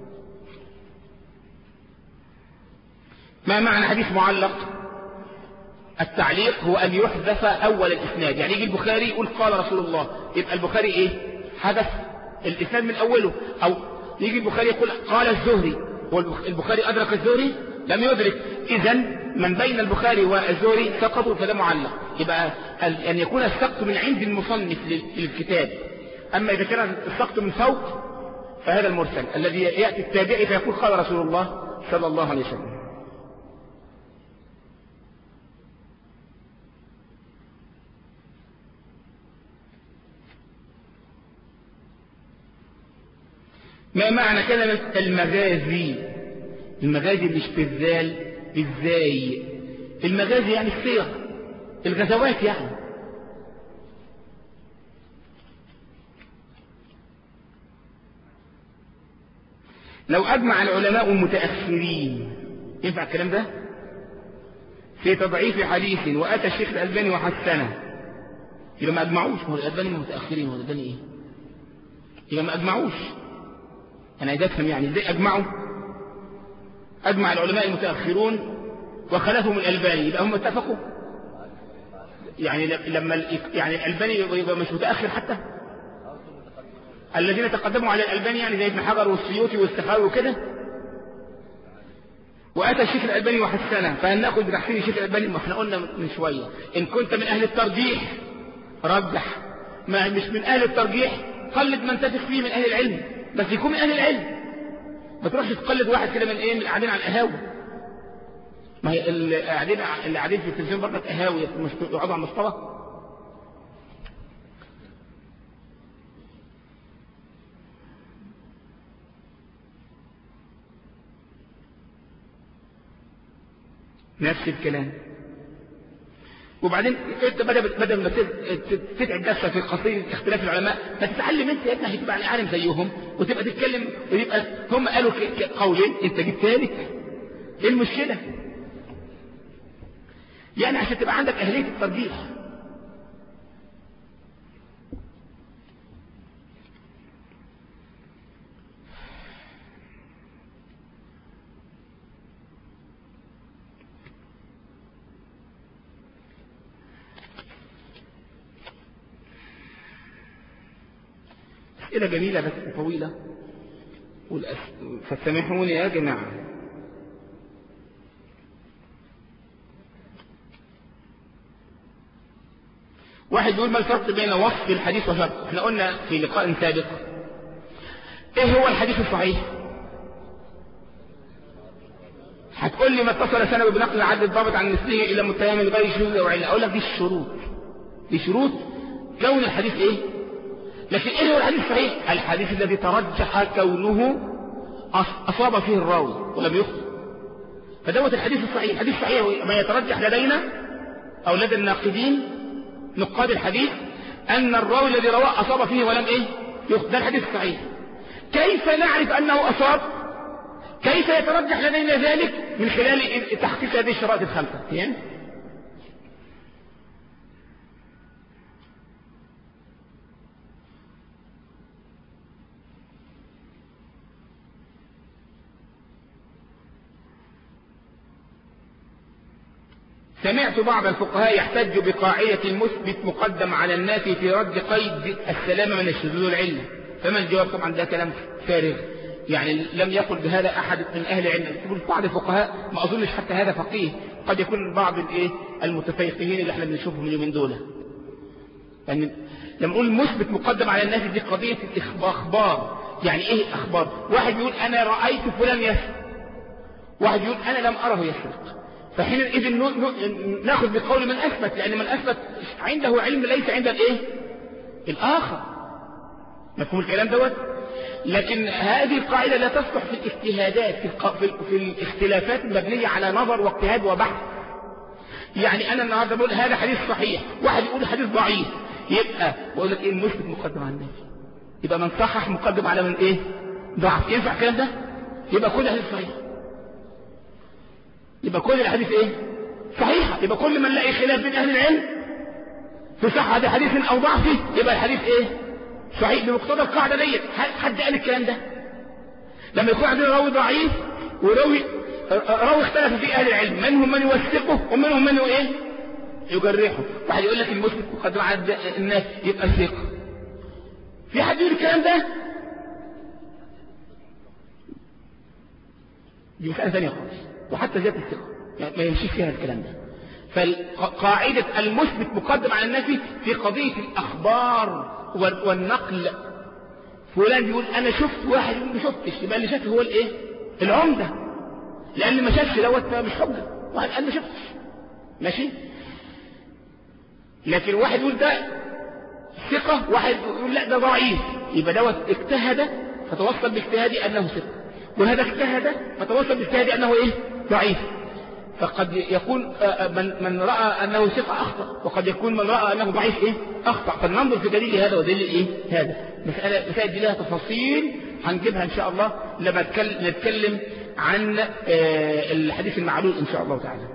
ما معنى حديث معلق التعليق هو أن يحذف أول الإسناد يعني يجي البخاري يقول قال رسول الله يبقى البخاري إيه حذف الإسناد من أوله أو يجي البخاري يقول قال الزهري هو البخاري أدرك الزهري لم يدرك إذا من بين البخاري والزهري سقطوا فده معلق يبقى أن يكون السقط من عند المصنف للكتاب أما إذا كان السقط من فوق فهذا المرسل الذي يأتي التابعي فيقول قال رسول الله صلى الله عليه وسلم ما معنى كلمة المغازي المغازي مش بالذال بالزاي المغازي يعني السير الغزوات يعني لو أجمع العلماء المتأخرين ينفع الكلام ده في تضعيف حديث وأتى الشيخ الألباني وحسنه يبقى ما أجمعوش هو الألباني المتأخرين هو الألباني إيه يبقى ما أجمعوش أنا عايز أفهم يعني إزاي أجمعوا أجمع العلماء المتأخرون وخلفهم الألباني يبقى هم اتفقوا يعني لما يعني الألباني يبقى مش متأخر حتى الذين تقدموا على الألباني يعني زي ابن حجر والسيوطي والسخاوي وكده وأتى الشيخ الألباني وحسنه فهل نأخذ بتحسين الشيخ الألباني ما احنا قلنا من شوية إن كنت من أهل الترجيح رجح ما مش من أهل الترجيح قلد من تثق فيه من أهل العلم بس يكون من أهل العلم ما تروحش تقلد واحد كده من إيه من قاعدين على القهاوي ما هي اللي قاعدين اللي قاعدين في التلفزيون برضه قهاوي يقعدوا على المستوى نفس الكلام وبعدين انت بدل بدل ما تتعب نفسك في قصيدة اختلاف العلماء ما تتعلم انت يا ابني عشان تبقى عالم زيهم وتبقى تتكلم ويبقى هم قالوا قولين انت جبت ثالث ايه المشكلة يعني عشان تبقى عندك اهلية الترجيح أسئلة جميلة بس طويلة والأس... فسامحوني يا جماعة واحد يقول ما الفرق بين وصف الحديث وشرط احنا قلنا في لقاء سابق ايه هو الحديث الصحيح هتقول لي ما اتصل سنوي بنقل عدد الضابط عن مثله الى متهم غير شذوذ او عله اقول لك دي الشروط دي شروط كون الحديث ايه لكن ايه هو الحديث الصحيح الحديث الذي ترجح كونه اصاب فيه الراوي ولم يخطئ فدوت الحديث الصحيح الحديث الصحيح ما يترجح لدينا او لدى الناقدين نقاد الحديث ان الراوي الذي رواه اصاب فيه ولم ايه يخطئ ده الحديث الصحيح كيف نعرف انه اصاب كيف يترجح لدينا ذلك من خلال تحقيق هذه الشرائط الخمسه يعني سمعت بعض الفقهاء يحتج بقاعدة المثبت مقدم على النافي في رد قيد السلامة من الشذوذ العلة فما الجواب طبعا ده كلام فارغ يعني لم يقل بهذا أحد من أهل العلم تقول بعض الفقهاء ما أظنش حتى هذا فقيه قد يكون بعض الايه المتفيقين اللي احنا بنشوفهم اليومين دول يعني لما نقول مثبت مقدم على الناس دي قضية الإخبار يعني ايه أخبار واحد يقول أنا رأيت فلان يسرق واحد يقول أنا لم أره يسرق فحينئذ ناخذ بقول من أثبت لأن من أثبت عنده علم ليس عند الإيه الآخر مفهوم الكلام دوت لكن هذه القاعدة لا تصلح في الاجتهادات في, الق... في, في الاختلافات المبنية على نظر واجتهاد وبحث يعني أنا النهاردة بقول هذا حديث صحيح واحد يقول حديث ضعيف يبقى بقول لك إيه المثبت مقدم على النافي يبقى من صحح مقدم على من إيه ضعف ينفع الكلام ده يبقى كل حديث صحيح يبقى كل الحديث ايه صحيحة يبقى كل من لاقي خلاف بين اهل العلم في صحة حديث او ضعفه يبقى الحديث ايه صحيح بمقتضى القاعدة ديت حد قال الكلام ده لما يكون عندنا راوي ضعيف وراوي راوي اختلف في اهل العلم منهم من يوثقه ومنهم من ايه يجرحه واحد يقول لك المسلم قد عد الناس يبقى ثقة في حد يقول الكلام ده دي مسألة ثانية خالص وحتى زيادة الثقة يعني ما يمشيش فيها الكلام ده فقاعدة المثبت مقدم على النفي في قضية الأخبار والنقل فلان يقول أنا شفت واحد يقول ما شفتش يبقى اللي شافه هو الإيه؟ العمدة لأن ما شافش دوت مش حجة واحد قال ما شفتش ماشي لكن واحد يقول ده ثقة واحد يقول لا ده ضعيف يبقى دوت اجتهد فتوصل باجتهادي أنه ثقة وهذا اجتهد فتوصل باجتهادي أنه إيه ضعيف فقد يكون من, من رأى أنه ثقة أخطأ وقد يكون من رأى أنه ضعيف إيه أخطأ فلننظر في دليل هذا ودليل إيه هذا مسألة, مسألة دي لها تفاصيل هنجيبها إن شاء الله لما نتكلم عن الحديث المعلول إن شاء الله تعالى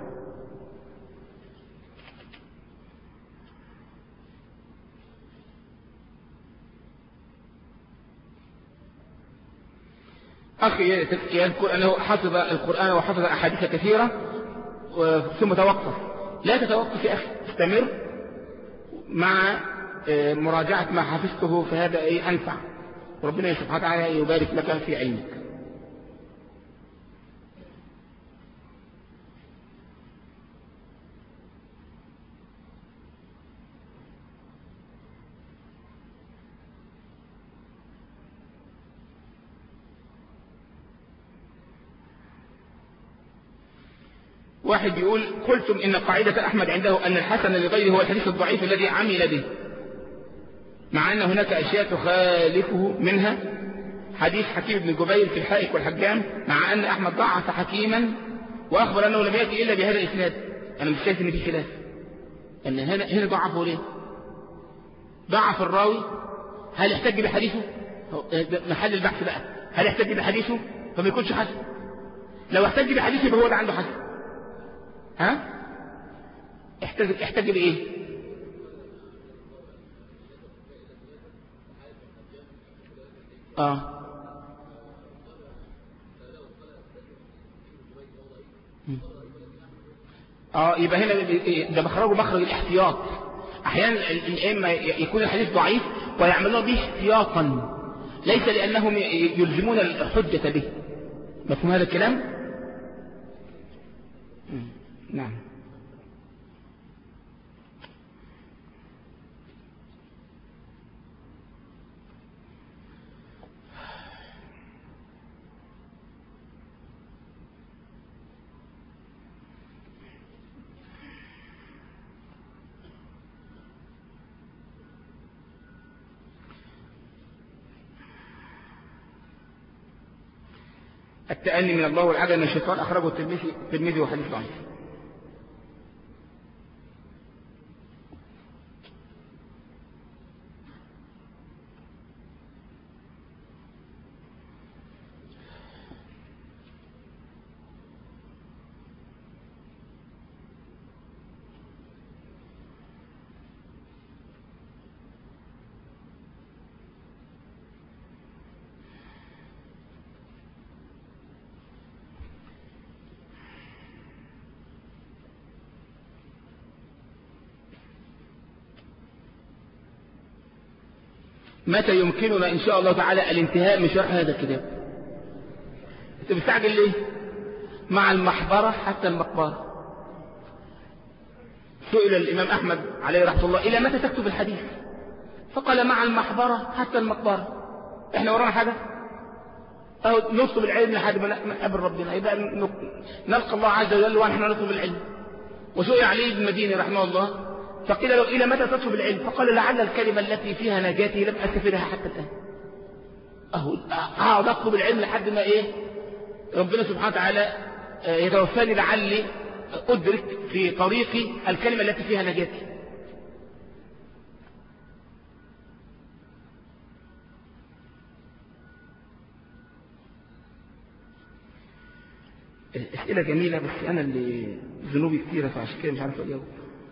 أخي يذكر أنه حفظ القرآن وحفظ أحاديث كثيرة ثم توقف لا تتوقف يا أخي استمر مع مراجعة ما حفظته فهذا أي أنفع ربنا سبحانه وتعالى يبارك لك في علمك واحد يقول قلتم إن قاعدة أحمد عنده أن الحسن لغيره هو الحديث الضعيف الذي عمل به مع أن هناك أشياء تخالفه منها حديث حكيم بن جبير في الحائك والحجام مع أن أحمد ضعف حكيما وأخبر أنه لم يأتي إلا بهذا الإسناد أنا مش شايف إن في خلاف ان هنا هنا ضعفه ليه ضعف الراوي هل يحتج بحديثه محل البحث بقى هل يحتج بحديثه فما يكونش حسن لو احتج بحديثه يبقى هو ده عنده حسن ها احتج احتج بايه اه اه يبقى هنا ده مخرجه مخرج الاحتياط احيانا الائمه يكون الحديث ضعيف ويعملون به احتياطا ليس لانهم يلزمون الحجه به مفهوم هذا الكلام نعم التأني من الله والعجل من الشيطان أخرجه الترمذي الترمذي وحديث ضعيف متى يمكننا إن شاء الله تعالى الانتهاء من شرح هذا الكتاب أنت مستعجل ليه مع المحبرة حتى المقبرة سئل الإمام أحمد عليه رحمة الله إلى متى تكتب الحديث فقال مع المحبرة حتى المقبرة إحنا ورانا حاجة أو نطلب العلم لحد ما نقابل ربنا يبقى نلقى الله عز وجل ونحن نطلب العلم وسئل علي بن مديني رحمه الله فقيل له إلى متى تطلب العلم فقال لعل الكلمة التي فيها نجاتي لم أستفدها حتى الآن أهو أقعد أطلب العلم لحد ما إيه ربنا سبحانه وتعالى يتوفاني لعلي أدرك في طريقي الكلمة التي فيها نجاتي أسئلة جميلة بس أنا اللي ذنوبي كتيرة فعشان كده مش عارف أجاوب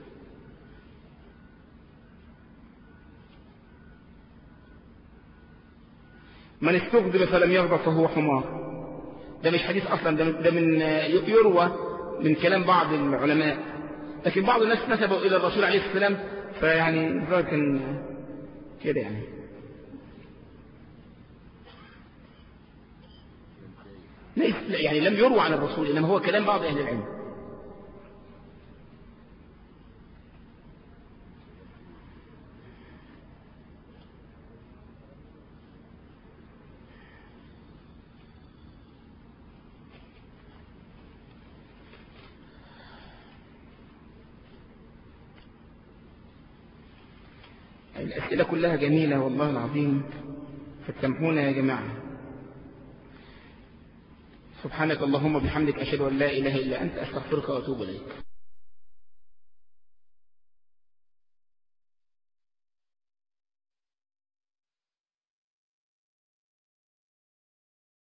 من استغضب فلم يغضب فهو حمار ده مش حديث أصلا ده, ده من يروى من كلام بعض العلماء لكن بعض الناس نسبوا إلى الرسول عليه السلام فيعني كان كده يعني ليس يعني لم يروى عن الرسول إنما هو كلام بعض أهل العلم الأسئلة كلها جميلة والله العظيم فتسامحونا يا جماعة سبحانك اللهم بحمدك أشهد أن لا إله إلا أنت أستغفرك وأتوب إليك